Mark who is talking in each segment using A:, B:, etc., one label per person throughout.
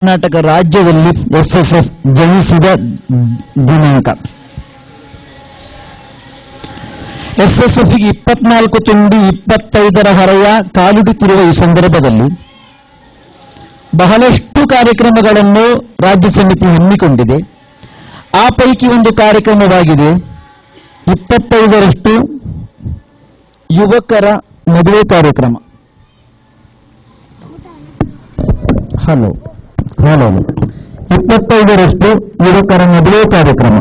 A: ಕರ್ನಾಟಕ ರಾಜ್ಯದಲ್ಲಿ ಎಸ್ಎಸ್ಎಫ್ ಜನಿಸಿದ ದಿನಾಂಕ ಎಸ್ಎಸ್ಎಫ್ಗೆ ಇಪ್ಪತ್ನಾಲ್ಕು ತುಂಬಿ ಇಪ್ಪತ್ತೈದರ ಹರೆಯ ಕಾಲಿಡುತ್ತಿರುವ ಈ ಸಂದರ್ಭದಲ್ಲಿ ಬಹಳಷ್ಟು ಕಾರ್ಯಕ್ರಮಗಳನ್ನು ರಾಜ್ಯ ಸಮಿತಿ ಹಮ್ಮಿಕೊಂಡಿದೆ ಆ ಪೈಕಿ ಒಂದು ಕಾರ್ಯಕ್ರಮವಾಗಿದೆ ಇಪ್ಪತ್ತೈದರಷ್ಟು ಯುವಕರ ಮದುವೆ ಕಾರ್ಯಕ್ರಮ ಹಲೋ ಹಲೋ ಇಪ್ಪತ್ತೈದರಷ್ಟು ಯುವಕರ ಮದುವೆ ಕಾರ್ಯಕ್ರಮ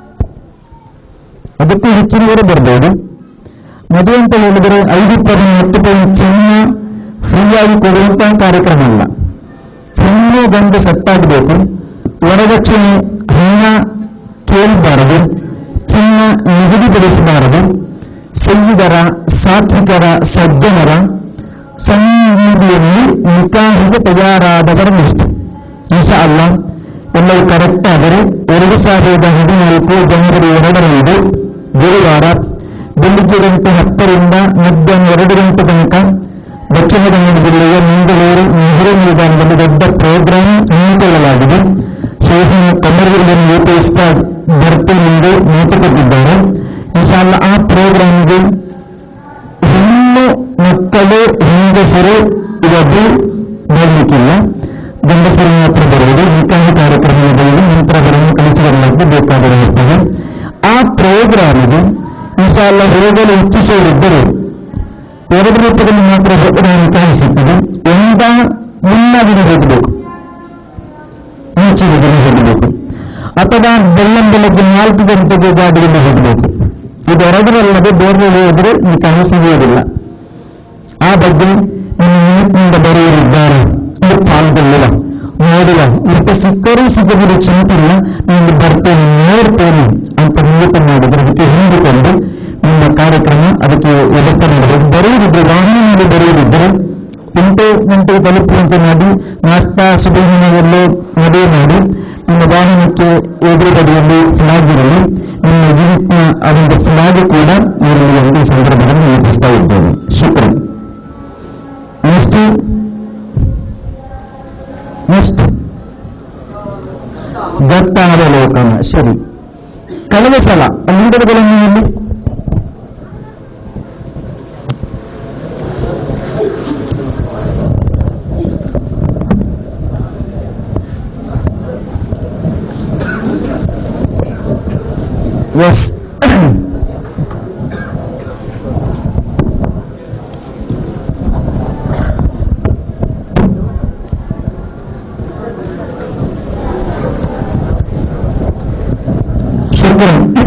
A: ಅದಕ್ಕೂ ಹೆಚ್ಚಿನವರು ಬರಬಹುದು ಮದುವೆ ಅಂತ ಹೇಳಿದರೆ ಐದು ಪಾಯಿಂಟ್ ಹತ್ತು ಪಾಯಿಂಟ್ ಚಿನ್ನ ಫ್ರೀಯಾಗಿ ಕೊಡುವಂತಹ ಕಾರ್ಯಕ್ರಮ ಅಲ್ಲ ಹೆಣ್ಣು ಗಂಡು ಸತ್ತಾಗಬೇಕು ವರದಕ್ಷಿಣೆ ಹಣ ಕೇಳಬಾರದು ಚಿನ್ನ ನಿಗದಿಪಡಿಸಬಾರದು ಸೈನಿಕರ ಸಾತ್ವಿಕರ ಸಜ್ಜನರ ಸನ್ನಿಧಿಯಲ್ಲಿ ನಿಕಾಹಿಗೆ ತಯಾರಾದವರನ್ನಿಷ್ಟು ಇನ್ಶಾ ಅಲ್ಲ ಎಲ್ಲವೂ ಕರೆಕ್ಟ್ ಆದರೆ ಎರಡು ಸಾವಿರದ ಹದಿನಾಲ್ಕು ಜನವರಿ ಎರಡರಂದು ಗುರುವಾರ ಬೆಳಿಗ್ಗೆ ಗಂಟೆ ಹತ್ತರಿಂದ ಮಧ್ಯಾಹ್ನ ಎರಡು ಗಂಟೆ ತನಕ ದಕ್ಷಿಣ ಕನ್ನಡ ಜಿಲ್ಲೆಯ ಮಂಗಳೂರು ನೆಹರು ಮೈದಾನದಲ್ಲಿ ದೊಡ್ಡ ಪ್ರೋಗ್ರಾಂ ಹಮ್ಮಿಕೊಳ್ಳಲಾಗಿದೆ ಶೋಭನ ಕಮರ್ಗಳನ್ನು ರೂಪಿಸ್ತಾ ಬರ್ತೇನೆಂದು ಮಾತು ಕೊಟ್ಟಿದ್ದಾರೆ ಇನ್ಶಾಲ್ಲ ಆ ಪ್ರೋಗ್ರಾಂಗೆ ಹೆಣ್ಣು ಮಕ್ಕಳು ಹೆಂಗಸರು ಇವತ್ತು ಬರಲಿಕ್ಕಿಲ್ಲ ಗಂಡಸರು ಮಾತ್ರ ಬರುವುದು ನಿಕಾಹಿ ಕಾರ್ಯಕ್ರಮದಲ್ಲಿ ನಂತರ ಅವರನ್ನು ಕಳಿಸಿಕೊಳ್ಳಲು ಬೇಕಾದ ವ್ಯವಸ್ಥೆ ಇದೆ. ಆ ಪ್ರೋಗ್ರಾಮಿಗೆ ಇನ್ಶಾಲ್ಲ ಹೋಗಲು ಇಚ್ಛಿಸುವವರಿದ್ದರು ಎರಡು ರೂಪದಲ್ಲಿ ಮಾತ್ರ ಹೋಗಲು ನಿಕಾಯಿಸುತ್ತದೆ ಒಂದ ಮುನ್ನಾಗಿನ ಹೋಗಬೇಕು ಮುಂಚಿನ ದಿನ ಹೋಗಬೇಕು ಅಥವಾ ಬೆಳ್ಳಂ ಬೆಳಗ್ಗೆ ನಾಲ್ಕು ಗಂಟೆಗೆ ಗಾಡಿಯಲ್ಲಿ ಹೋಗಬೇಕು ಇದೆರಡರಲ್ಲದೆ ಬೇರೆ ಹೋದರೆ ನಿಕಾಹಿ ಸಿಗುವುದಿಲ್ಲ ಆ ಬಗ್ಗೆ ನಿಮ್ಮ ಯೂಟ್ನಿಂದ ಬರೆಯಲಿದ್ದಾರೆ ಇದು ಪಾಲ್ಗೊಳ್ಳುವ ನೋಡುವ ಮತ್ತೆ ಸಿಕ್ಕರೂ ಸಿಗದಿರೋ ಚಿಂತಿಲ್ಲ ನಾನು ಬರ್ತೇನೆ ನೋಡ್ತೇನೆ ಅಂತ ನಿಮಿತ್ತ ಮಾಡಿದ್ರೆ ಅದಕ್ಕೆ ಹೊಂದಿಕೊಂಡು ನಿಮ್ಮ ಕಾರ್ಯಕ್ರಮ ಅದಕ್ಕೆ ವ್ಯವಸ್ಥೆ ಮಾಡಬೇಕು ಬರೆಯುವುದಿದ್ರೆ ವಾಹನ ಮಾಡಿ ಬರೆಯುವುದಿದ್ದರೆ ಎಂಟು ಗಂಟೆಗೆ ತಲುಪುವಂತೆ ಮಾಡಿ ನಾಷ್ಟ ಸುಬ್ರಹ್ಮಣ್ಯದಲ್ಲೂ ಮದುವೆ ಮಾಡಿ ನಿಮ್ಮ ವಾಹನಕ್ಕೆ ಎದುರು ಬದಿಯಲ್ಲಿ ಫ್ಲಾಗ್ ಇರಲಿ ನಿಮ್ಮ ಯೂನಿಟ್ನ ಅದೊಂದು ಫ್ಲಾಗ್ ಕೂಡ ಇರಲಿ ಅಂತ ಈ ಸಂದರ್ಭದಲ್ಲಿ ನೆನಪಿಸ್ತಾ ಇದ್ದೇನೆ ಶುಕ್ರ ನೆಕ್ಸ್ಟ್ ನೆಕ್ಸ್ಟ್ ದತ್ತಾವಲೋಕನ ಸರಿ ಕಳೆದ ಸಲ ಲೀಡರ್ಗಳನ್ನು ಇಲ್ಲಿ ಎಸ್ ಶುಕ್ರ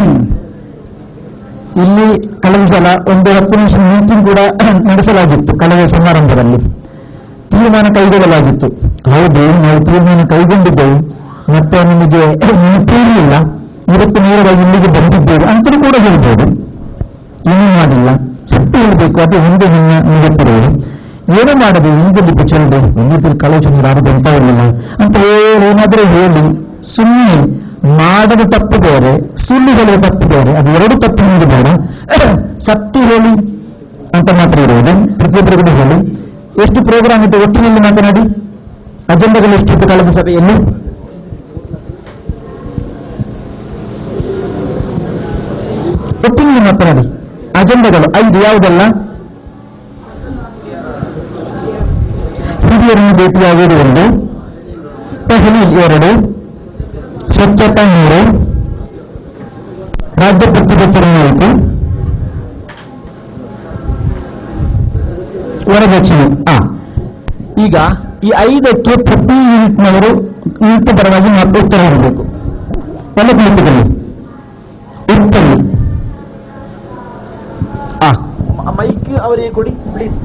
A: ಇಲ್ಲಿ ಕಳೆದ ಸಲ ಒಂದು ಹತ್ತು ನಿಮಿಷ ಮೀಟಿಂಗ್ ಕೂಡ ನಡೆಸಲಾಗಿತ್ತು ಕಳೆದ ಸಮಾರಂಭದಲ್ಲಿ ತೀರ್ಮಾನ ಕೈಗೊಳ್ಳಲಾಗಿತ್ತು ಹೌದು ನಾವು ತೀರ್ಮಾನ ಕೈಗೊಂಡಿದ್ದೆವು ಮತ್ತೆ ನಿಮಗೆ ನೆನಪೇ ಇರಲಿಲ್ಲ ಇವತ್ತು ನೇರವಾಗಿ ಇಲ್ಲಿಗೆ ಬಂದಿದ್ದೇವೆ ಅಂತಲೂ ಕೂಡ ಹೇಳ್ಬೋದು ಏನೂ ಮಾಡಿಲ್ಲ ಸತ್ಯ ಹೇಳಬೇಕು ಅದು ಒಂದು ನನ್ನ ನಿಗತ್ತಿರುವುದು ಏನು ಮಾಡದೆ ಹಿಂದಲ್ಲಿ ಬಿಚ್ಚಲ್ದೆ ಎಲ್ಲಿದ್ದರೆ ಕಳಚಂದ್ರ ಯಾರು ಬಂತ ಇರಲಿಲ್ಲ ಅಂತ ಹೇಳಿ ಏನಾದರೂ ಹೇಳಿ ಸುಮ್ಮನೆ ಮಾಡದ ತಪ್ಪು ಬೇರೆ ಸುಳ್ಳು ಹೇಳುವ ತಪ್ಪು ಬೇರೆ ಅದು ಎರಡು ತಪ್ಪು ನಿಮಗೆ ಬೇಡ ಸತ್ಯ ಹೇಳಿ ಅಂತ ಮಾತ್ರ ಇರುವುದು ಪ್ರತಿಯೊಬ್ಬರು ಕೂಡ ಹೇಳಿ ಎಷ್ಟು ಪ್ರೋಗ್ರಾಮ್ ಇತ್ತು ಒಟ್ಟಿನಲ್ಲಿ ಮಾತನಾಡಿ ಅಜೆಂಡಾಗಳು ಎಷ್ಟಿತ್ತು ಕಳೆದ ಸಭೆಯಲ್ಲಿ ಒಟ್ಟಿನಲ್ಲಿ ಮಾತನಾಡಿ ಅಜೆಂಡಾಗಳು ಐದು ಯಾವುದಲ್ಲ ಹಿರಿಯರನ್ನು ಭೇಟಿಯಾಗುವುದು ಒಂದು ತೆಹಲೀಲ್ ಎರಡು ಸ್ವಚ್ಛತಾ ಮೂರು ರಾಜ್ಯ ಪತ್ರಿಕೋತ್ಸವ ನಾಲ್ಕು ವರದಕ್ಷಿಣೆ ಆ ಈಗ ಈ ಐದಕ್ಕೆ ಪ್ರತಿ ಯೂನಿಟ್ನವರು ಯೂನಿಟ್ ಪರವಾಗಿ ಮಾತ್ರ ಉತ್ತರ ಇರಬೇಕು ಎಲ್ಲ ಕುಳಿತುಕೊಳ್ಳಿ ಉತ್ತರಿ ಆ ಮೈಕ್ ಅವರಿಗೆ ಕೊಡಿ ಪ್ಲೀಸ್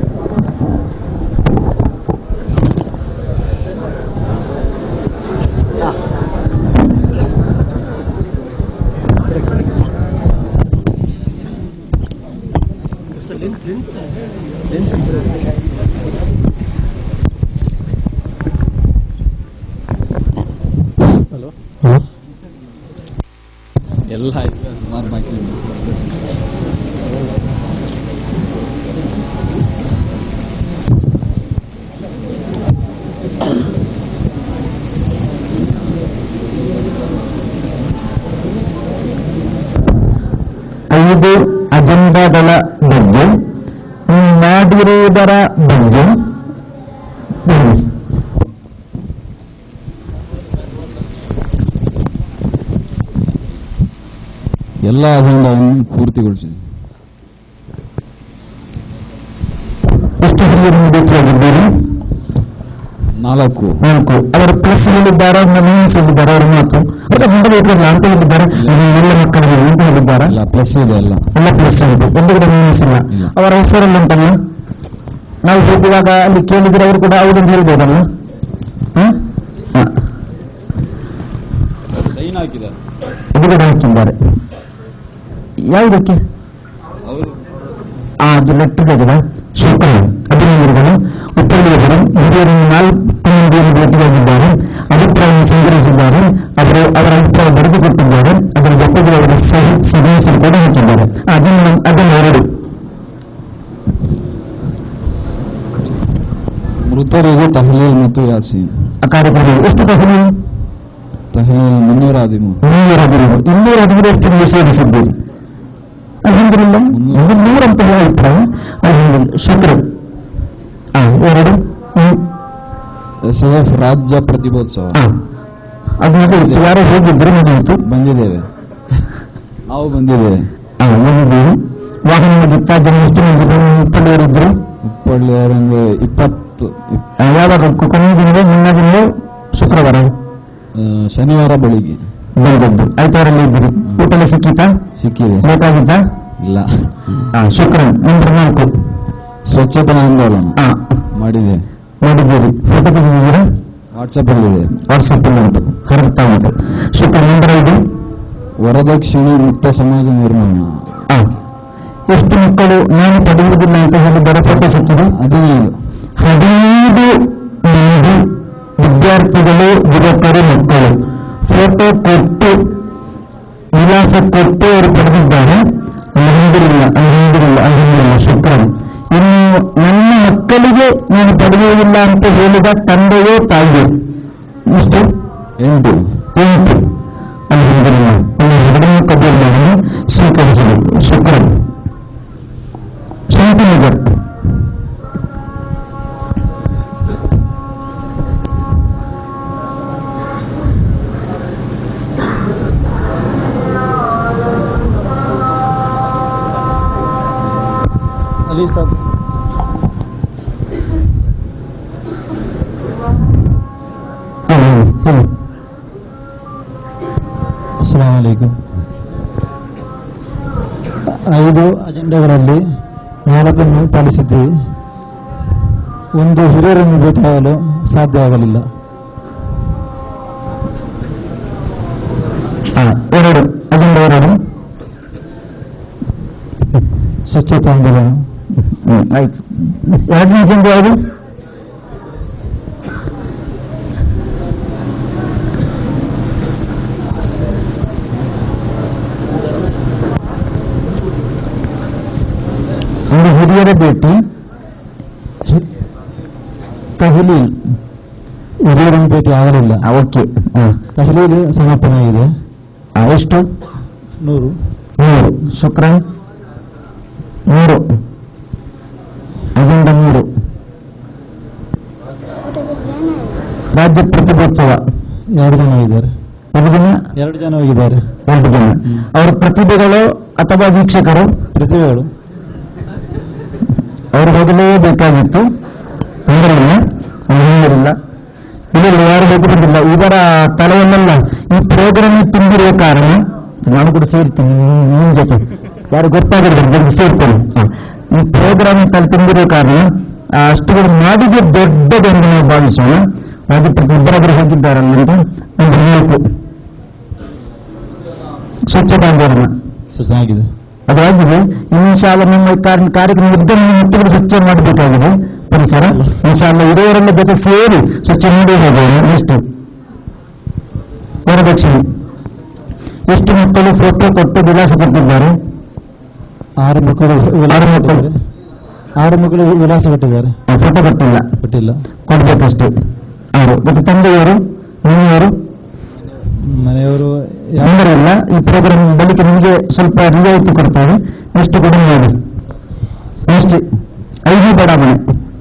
B: ಎಲ್ಲ ಆಯ್ತು ಸುಮಾರು ಬಾಕಿ ಉಂಟು.
A: ಐದು ಅಜೆಂಡಾಗಳ ಬಗ್ಗೆ ನೀವು ಮಾಡಿರುವುದರ ಬಗ್ಗೆ ಹೇಳಿ.
B: ಎಲ್ಲ ಅಜೆಂಡಾವನ್ನು ಪೂರ್ತಿಗೊಳಿಸಿದೆ
A: ಎಷ್ಟು ಹಿರಿಯರನ್ನು ಭೇಟಿಯಾಗಿದ್ದೀರಿ
B: ನಾಲ್ಕು
A: ನಾಲ್ಕು ಅವರು ಪ್ಲಸ್ ಹೇಳಿದ್ದಾರೆ ಮೈನಸ್ ಹೇಳಿದ್ದಾರೆ ಅವರ ಮಾತು ಅವರ ಹಿಂದೆ ಬೇಕಲ್ಲ ಅಂತ ಹೇಳಿದ್ದಾರೆ ಎಲ್ಲ ಮಕ್ಕಳಿಗೆ ಅಂತ ಹೇಳಿದ್ದಾರೆ
B: ಎಲ್ಲ ಪ್ಲಸ್ ಇದೆ ಎಲ್ಲ
A: ಎಲ್ಲ ಪ್ಲಸ್ ಆಗಿದೆ ಒಂದು ಕೂಡ ಮೈನಸ್ ಇಲ್ಲ
B: ಇಲ್ಲ.
A: ಅವರ ಹೆಸರಲ್ಲಿ ಉಂಟಲ್ಲ ನಾವು ಹೋಗುವಾಗ ಅಲ್ಲಿ ಕೇಳಿದ್ರೆ ಅವರು ಕೂಡ ಅವ್ರದ್ದು ಹೇಳ್ಬೋದಲ್ಲ ಹ್ಮ್? ಹ.
B: ಸೈನ್ ಹಾಕಿದ್ದಾರೆ
A: ಇದು ಕೂಡ ಹಾಕಿದ್ದಾರೆ ಯಾವುದಕ್ಕೆ
B: ಅವರು
A: ಆ ಅದು ಲೆಟ್ಟರ್ ಆಗಿದೆ ಶುಕ್ರ ಅಭಿನಂದನೆಗಳು ಉತ್ತರಗಳು ಹಿರಿಯರನ್ನು ನಾಲ್ಕು ಮಂದಿಯನ್ನು ಭೇಟಿಯಾಗಿದ್ದಾರೆ ಅಭಿಪ್ರಾಯ ಸಂಗ್ರಹಿಸಿದ್ದಾರೆ ಅವರು ಅವರ ಅಭಿಪ್ರಾಯ ಬರೆದುಕೊಟ್ಟಿದ್ದಾರೆ ಅದರ ಜೊತೆಗೆ ಅವರ ಸಹಿ ಸಿಗ್ನೇಚರ್ ಕೂಡ ಹಾಕಿದ್ದಾರೆ ಅದನ್ನು ಅದನ್ನು ಎರಡು
B: ಮೃತರಿಗೆ ತಹಲೀಲ್ ಮತ್ತು ಯಾಸೀನ್
A: ಆ ಕಾರ್ಯಕ್ರಮ ಎಷ್ಟು ತಹಲಿ
B: ತಹಲೀಲ್ ಮುನ್ನೂರ ಹದಿಮೂರು
A: ಇನ್ನೂರ ಹದಿಮೂರು ಇನ್ನೂರ ಹದಿಮೂರು ಎಷ್ಟು ನೀವು ಸೇರಿಸಿದ್ದೀರಿ ಅಲ್ಹಮ್ದುಲಿಲ್ಲ ಮುನ್ನೂರ ಅಂತ ಹೇಳಿ ಅಭಿಪ್ರಾಯ ಅಲ್ಹಮ್ದುಲಿಲ್ಲ ಶುಕ್ರ ಆ ಎರಡು ಹ್ಮ್.
B: ಎಸ್ ಎಫ್ ರಾಜ್ಯ ಪ್ರತಿಭೋತ್ಸವ
A: ಆ, ಅದು ನಡೆಯಿತು ಯಾರೋ ಹೋಗಿದ್ರು ನಡೆಯಿತು
B: ಬಂದಿದ್ದೇವೆ ನಾವು ಬಂದಿದ್ದೇವೆ
A: ಆ, ಒಂದು ವಾಹನ ಮುಗಿತ್ತ ಜನ ಎಷ್ಟು ಮಂದಿ ಉಪ್ಪಳ್ಳಿಯವರಿದ್ರು
B: ಹುಬ್ಬಳ್ಳಿಯವರೊಂದು ಇಪ್ಪತ್ತು ಇಪ್-
A: ಆ, ಯಾವಾಗ ಕೊ- ಕೊನೆಯ ದಿನವೇ ಮುನ್ನ ದಿನವೇ ಶುಕ್ರವಾರ
B: ಆ, ಶನಿವಾರ ಬೆಳಿಗ್ಗೆ
A: ಬಂದದ್ದು ಆಯ್ತವರಲ್ಲಿ ಇದ್ದೀರಿ ಊಟ ಎಲ್ಲ ಸಿಕ್ಕಿತಾ
B: ಸಿಕ್ಕಿದೆ
A: ಬೇಕಾಗಿತ್ತ
B: ಇಲ್ಲ
A: ಆ, ಶುಕ್ರ ನಂಬರ್ ನಾಲ್ಕು
B: ಸ್ವಚ್ಛತಾ ಆಂದೋಲನ
A: ಆ,
B: ಮಾಡಿದೆ
A: ಮಾಡಿದ್ದೀರಿ ಫೋಟೋ ತೆಗೆದಿದ್ದೀರಾ
B: ವಾಟ್ಸಪ್ ಅಲ್ಲಿದೆ
A: ವಾಟ್ಸಪ್ ಅಲ್ಲಿ ಉಂಟು ಹರಡ್ತಾ ಉಂಟು ಶುಕ್ರ ನಂಬರ್ ಐದು
B: ವರದಕ್ಷಿಣೆ ಮುಕ್ತ ಸಮಾಜ ನಿರ್ಮಾಣ
A: ಆ, ಎಷ್ಟು ಮಕ್ಕಳು ನಾನು ಪಡೆಯುವುದಿಲ್ಲ ಅಂತ ಹೇಳಿದ್ದಾರೆ ಫೋಟೋ ಸಿಕ್ಕಿದೆ
B: ಹದಿನೈದು
A: ಹದಿನೈದು ಮಂದಿ ವಿದ್ಯಾರ್ಥಿಗಳು ಯುವಕರು ಮಕ್ಕಳು ಫೋಟೋ ಕೊಟ್ಟು ವಿಳಾಸ ಕೊಟ್ಟು ಅವರು ಪಡೆದಿದ್ದಾರೆ ಅಲ್ಹಮ್ದುಲಿಲ್ಲ ಅಲ್ಹಮ್ದುಲಿಲ್ಲ ಅಲ್ಹಮ್ದುಲಿಲ್ಲ ಶುಕ್ರನ್ ಇನ್ನು ನನ್ನ ಮಕ್ಕಳಿಗೆ ನಾನು ಪಡೆಯುವುದಿಲ್ಲ ಅಂತ ಹೇಳಿದ ತಂದೆಯೋ ತಾಯಿಯೋ ಇಷ್ಟು
B: ಎಂಟು
A: ಎಂಟು ಅಲ್ಹಮ್ದುಲಿಲ್ಲ ಒಂದು ಎರಡನೇ ಕಬ್ಬನ್ನು ಸ್ವೀಕರಿಸಬೇಕು ಶುಕ್ರನ್ ಶಾಂತಿನಗರ್
C: Ali está.
A: ಹ್ಮ್, ಹ್ಮ್.
C: ಅಸ್ಸಲಾಂ ವಲೈಕುಂ ಐದು ಅಜೆಂಡಾಗಳಲ್ಲಿ ನಾಲ್ಕನ್ನು ಪಾಲಿಸಿದ್ದೀವಿ ಒಂದು ಹಿರಿಯರನ್ನು ಭೇಟಿಯಾಗಲು ಸಾಧ್ಯವಾಗಲಿಲ್ಲ
A: ಆ, ಎರಡು ಅಜೆಂಡಾ ಎರಡು
C: ಸ್ವಚ್ಛತಾ ಆಂದೋಲನ
A: ಹ್ಮ್, ಆಯ್ತು ಎರಡನೇ ಅಜೆಂಡಾ ಯಾವುದು ಒಂದು ಹಿರಿಯರ ಭೇಟಿ
C: ತಹಲೀಲ್ ಹಿರಿಯರನ್ನು ಭೇಟಿ ಆಗಲಿಲ್ಲ
A: ಆ, ಓಕೆ ಆ,
C: ತಹಲೀಲ್ ಸಮಾಪನೆಯಾಗಿದೆ
A: ಆ, ಎಷ್ಟು
C: ನೂರು
A: ಮೂರು ಶುಕ್ರ ಮೂರು ಅಜೆಂಡಾ ಮೂರು ರಾಜ್ಯ ಪ್ರತಿಭೋತ್ಸವ
C: ಎರಡು ಜನ ಇದ್ದಾರೆ
A: ಎರಡು ದಿನ
C: ಎರಡು ಜನ ಹೋಗಿದ್ದಾರೆ
A: ಎರಡು ಜನ ಅವರ ಪ್ರತಿಭೆಗಳು ಅಥವಾ ವೀಕ್ಷಕರು
C: ಪ್ರತಿಭೆಗಳು
A: ಅವರು ಹೋಗಲೇಬೇಕಾಗಿತ್ತು ತೊಂದರೆ ಇಲ್ಲ ಅಲ್ಹಮ್ದುಲಿಲ್ಲ ಇಲ್ಲ ಯಾರು ಹೋಗುವುದಿಲ್ಲ ಇವರ ತಲೆಯಲ್ಲೆಲ್ಲ ಈ ಪ್ರೋಗ್ರಾಮ್ ತುಂಬಿರುವ ಕಾರಣ ನಾನು ಕೂಡ ಸೇರ್ತೀನಿ ನಿಮ್ ಜೊತೆ ಯಾರು ಗೊತ್ತಾಗಿರ್ಬೇಕು ಜಲ್ದಿ ಸೇರ್ತೇನೆ ಹ. ಈ ಪ್ರೋಗ್ರಾಮ್ ತಲೆ ತುಂಬಿರುವ ಕಾರಣ ಆ ಅಷ್ಟುಗಳು ಮಾಡಿದ ದೊಡ್ಡದೆಂದು ನಾವು ಭಾವಿಸೋಣ ರಾಜ್ಯ ಪ್ರತಿ ಇಬ್ಬರಾದರೂ ಹೋಗಿದ್ದಾರಲ್ಲ ಅಂತ ಒಂದು ನಾಲ್ಕು ಸ್ವಚ್ಛತಾ ಆಂದೋಲನ
C: ಚೆನ್ನಾಗಿದೆ
A: ಅದಾಗಿದೆ ಇನ್ಶಾಲ್ಲ ನಿಮ್ಮ ಕಾರ್ಯ- ಕಾರ್ಯಕ್ರಮ ಉದ್ದನ್ನು ಮುಟ್ಟುಗಳು ಸ್ವಚ್ಛ ಮಾಡಬೇಕಾಗಿದೆ ಪರಿಸರ ಇನ್ಶಾಲ್ಲ ಇರುವವರೆಲ್ಲ ಜೊತೆ ಸೇರಿ ಸ್ವಚ್ಛ ಮಾಡಿ ಹೋಗೋಣ ಎಷ್ಟು ವರದಕ್ಷಿಣೆ ಎಷ್ಟು ಮಕ್ಕಳು ಫೋಟೋ ಕೊಟ್ಟು ವಿಳಾಸ ಕೊಟ್ಟಿದ್ದಾರೆ
C: ಆರು ಮಕ್ಕಳು ವಿಳಾಸ
A: ಆರು ಮಕ್ಕಳು.
C: ಕೊಟ್ಟಿದ್ದಾರೆ. ಆರು ಮಕ್ಕಳು ವಿಳಾಸ ಕೊಟ್ಟಿದ್ದಾರೆ
A: ಆ, ಫೋಟೋ ಕೊಟ್ಟಿಲ್ಲ
C: ಕೊಟ್ಟಿಲ್ಲ
A: ಕೊಡ್ಬೇಕಷ್ಟೇ ಆರು ಮತ್ತೆ ತಂದೆಯವರು ನಿನ್ನೆಯವರು
C: ಮನೆಯವರು
A: ತೊಂದರೆ ಇಲ್ಲ ಈ ಪ್ರೋಗ್ರಾಮ್ ಬಳಿಕ ನಿಮಗೆ ಸ್ವಲ್ಪ ರಿಯಾಯಿತಿ ಕೊಡ್ತಾರೆ ಎಷ್ಟು ಕೂಡ ಮಾಡಿ ನೆಕ್ಸ್ಟ್ ಐದು ಬಡಾವಣೆ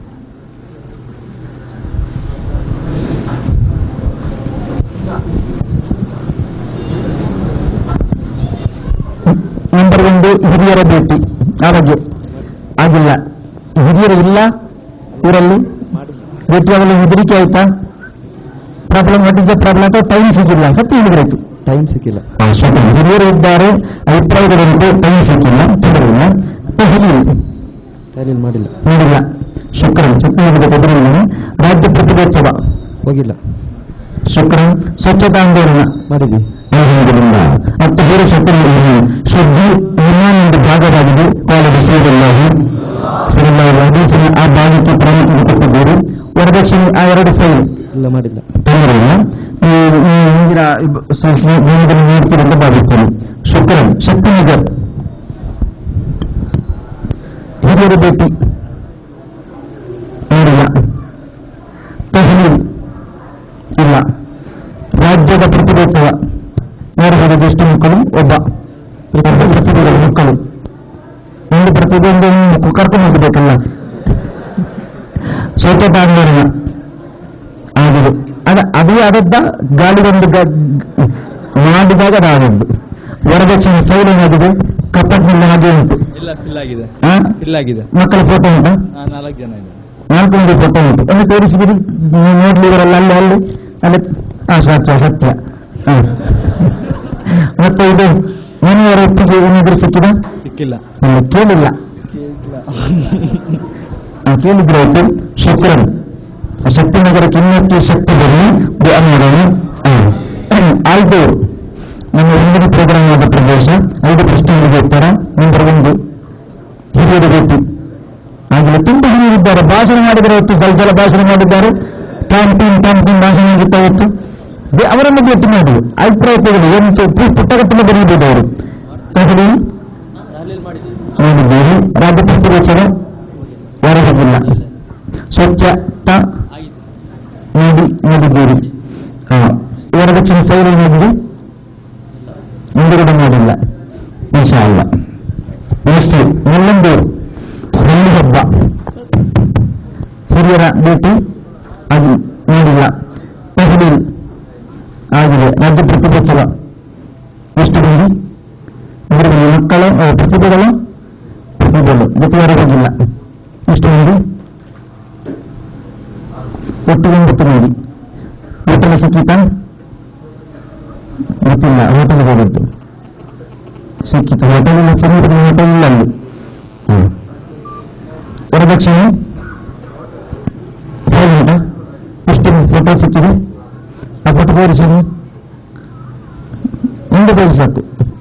A: ನಂಬರ್ ಒಂದು ಹಿರಿಯರ ಭೇಟಿ ಆ ಬಗ್ಗೆ ಆಗಿಲ್ಲ ಹಿರಿಯರು ಇಲ್ಲ ಊರಲ್ಲಿ ಭೇಟಿಯಾಗಲು ಹೆದರಿಕೆ ಆಯ್ತಾ problem what is the problem ಅಥವಾ ಟೈಮ್ ಸಿಗಿಲ್ಲ ಸತ್ಯ ಹೇಳಿದ್ರಾಯ್ತು
B: ಟೈಮ್ ಸಿಕ್ಕಿಲ್ಲ
A: ಸ್ವಲ್ಪ ಹಿರಿಯರು ಇದ್ದಾರೆ ಅಭಿಪ್ರಾಯಗಳುಂಟು ಟೈಮ್ ಸಿಕ್ಕಿಲ್ಲ ತೊಂದರೆ ಇಲ್ಲ ದೆಹಲಿ
B: ತಯಾರಿಯಲ್ಲಿ ಮಾಡಿಲ್ಲ
A: ನೋಡಿಲ್ಲ ಶುಕ್ರ ಛತ್ತೀಸ್ಗಢ ಎದುರಿನ ರಾಜ್ಯ ಪ್ರತಿಭೋತ್ಸವ
B: ಹೋಗಿಲ್ಲ
A: ಶುಕ್ರ ಸ್ವಚ್ಛತಾ ಆಂದೋಲನ
B: ಮಾಡಿದ್ವಿ
A: ಆಗುವುದರಿಂದ ಮತ್ತು ಬೇರೆ ಸ್ವತಂತ್ರ ಶುದ್ಧಿ ನಿರ್ಮಾಣದ ಭಾಗವಾಗಿದೆ ಕಾಲೇಜು ಸೇರಿಲ್ಲಾಹು ಸರಿಲ್ಲ ಹದೀಸಿನ ಆ ಭಾಗಕ್ಕೆ ಪ್ರಾಮುಖ್ಯತೆ ಕೊಟ್ಟಿದ್ದೀರಿ ವರದಕ್ಷಿಣೆ ಆ ಎರಡು ಫೈಲ್
B: ಇಲ್ಲ ಮಾಡಿಲ್ಲ
A: ತೊಂದರೆ ಇಲ್ಲ ಈ- ಈ ಮುಂದಿನ ಸಮಯದಲ್ಲಿ ನೀಡ್ತೀರಿ ಅಂತ ಭಾವಿಸ್ತೇನೆ ಶುಕ್ರ ಶಕ್ತಿನಗರ್ ಹಿರಿಯರ ಭೇಟಿ ನೋಡಿಲ್ಲ ದೆಹಲಿ ಇಲ್ಲ ರಾಜ್ಯದ ಪ್ರತಿಭೋತ್ಸವ ನೋಡಬಹುದು ಎಷ್ಟು ಮಕ್ಕಳು ಒಬ್ಬ ಪ್ರತಿಭೆ ಪ್ರತಿಭೆಗಳು ಮಕ್ಕಳು ಒಂದು ಪ್ರತಿಭೆ ಒಂದು ಕರ್ಕೊಂಡು ಹೋಗಬೇಕಲ್ಲ ಸ್ವಚ್ಛತಾ ಆಂದೋಲನ ಆಗಿದೆ ಅದ ಅದೇ ಆದದ್ದ ಗಾಳಿ ಒಂದು ಗ- ಮಾಡಿದಾಗ ಅದಾದದ್ದು ವರದಕ್ಷಿಣೆ ಫೈಲ್ ಏನಾಗಿದೆ ಕಪ್ಪಟ್ನಲ್ಲಿ ಹಾಗೆ ಉಂಟು
D: ಇಲ್ಲ ಫಿಲ್ ಆಗಿದೆ
A: ಆ?
D: ಫಿಲ್ ಆಗಿದೆ
A: ಮಕ್ಕಳ ಫೋಟೋ ಉಂಟಾ
D: ಆ, ನಾಲ್ಕು ಜನ ಇದೆ
A: ನಾಲ್ಕು ಮಂದಿ ಫೋಟೋ ಉಂಟು ಒಂದು ತೋರಿಸಿಬಿಡಿ ನೀವು ನೋಡ್ಲಿವರಲ್ಲ ಅಲ್ಲಿ ಅಲ್ಲಿ ಅಲ್ಲಿ ಆ ಸತ್ಯ ಸತ್ಯ ಹ. ಮತ್ತೆ ಇದು ಮನೆಯವರ ಒಪ್ಪಿಗೆ ಏನಾದರೂ ಸಿಕ್ಕಿದ
D: ಸಿಕ್ಕಿಲ್ಲ
A: ಇಲ್ಲ ಕೇಳಿಲ್ಲ ಆ, ಕೇಳಿದ್ರೆ ಆಯ್ತು ಶುಕ್ರನ್ ಶಕ್ತಿ ನಗರಕ್ಕೆ ಇನ್ನಷ್ಟು ಶಕ್ತಿ ಬರಲಿ ಧ್ಯಾನ ಮಾಡೋಣ ಆಯ್ತು ನಮ್ಮ ಹಿಂದಿನ ಪ್ರೋಗ್ರಾಮ್ ಆದ ಪ್ರದೇಶ ಐದು ಪ್ರಶ್ನೆಗಳಿಗೆ ಉತ್ತರ ನಂಬರ್ ಒಂದು ಹಿರಿಯರು ಭೇಟಿ ಆಗಲೇ ತುಂಬಾ ಹಿರಿಯರಿದ್ದಾರೆ ಭಾಷಣ ಮಾಡಿದರೆ ಹೊತ್ತು ಸಲ ಸಲ ಭಾಷಣ ಮಾಡಿದ್ದಾರೆ ಟಾಮ್ ಟೀಮ್ ಟಾಮ್ ಟೀಮ್ ಭಾಷಣ ಆಗುತ್ತಾ ಇತ್ತು ಬೆ- ಅವರನ್ನು ಭೇಟಿ ಮಾಡಿ ಅಭಿಪ್ರಾಯ ತಗೊಳ್ಳಿ ಎಂಟು ಪು- ಪುಟ್ಟಗಟ್ಟಲೆ ಬರೆಯಬಹುದು ಅವರು ತಗೊಳ್ಳಿ ನೋಡಿದ್ದೀರಿ ರಾಜ್ಯ ಪ್ರತಿಭೋತ್ಸವ ಹೊರಹೋಗಿಲ್ಲ ಸ್ವಚ್ಛತಾ ನೋಡಿ ನೋಡಿದ್ದೀರಿ ಹಾ. ವರದಕ್ಷಿಣೆ ಫೈಲ್ ಏನಾಗಿದೆ ಮುಂದುಗಡೆ ಮಾಡಿಲ್ಲ ಇನ್ಶಾ ಅಲ್ಲ ನೆಕ್ಸ್ಟ್ ಇನ್ನೊಂದು ಹೆಣ್ಣು ಹಬ್ಬ ಹಿರಿಯರ ಭೇಟಿ ಅದು ನೋಡಿಲ್ಲ ತಹಲೀಲ್ ಆಗಿದೆ ರಾಜ್ಯ ಪ್ರತಿಭೋತ್ಸವ ಎಷ್ಟು ಮಂದಿ ಮೂರು ಮಂದಿ ಮಕ್ಕಳು ಅಹ್, ಪ್ರತಿಭೆಗಳು ಪ್ರತಿಭೆಗಳು ಜೊತೆಯಾರು ಹೋಗಿಲ್ಲ ಎಷ್ಟು ಮಂದಿ ಒಟ್ಟು ಒಂಬತ್ತು ಮಂದಿ ಹೋಟೆಲ್ ಸಿಕ್ಕಿತಾ ಗೊತ್ತಿಲ್ಲ ಹೋಟೆಲ್ ಹೋಗಿದ್ದು ಸಿಕ್ಕಿತು ಹೋಟೆಲ್ ಸಮೀಪದ ಹೋಟೆಲ್ ಇಲ್ಲ ಅಲ್ಲಿ ಹ್ಮ್. ವರದಕ್ಷಿಣೆ ಫೈಲ್ ಉಂಟಾ ಎಷ್ಟು ಫೋಟೋ ಸಿಕ್ಕಿದೆ ಆ ಫೋಟೋ ತೋರಿಸಿ ಒಂದು ಫೈಲ್ ಸಾಕು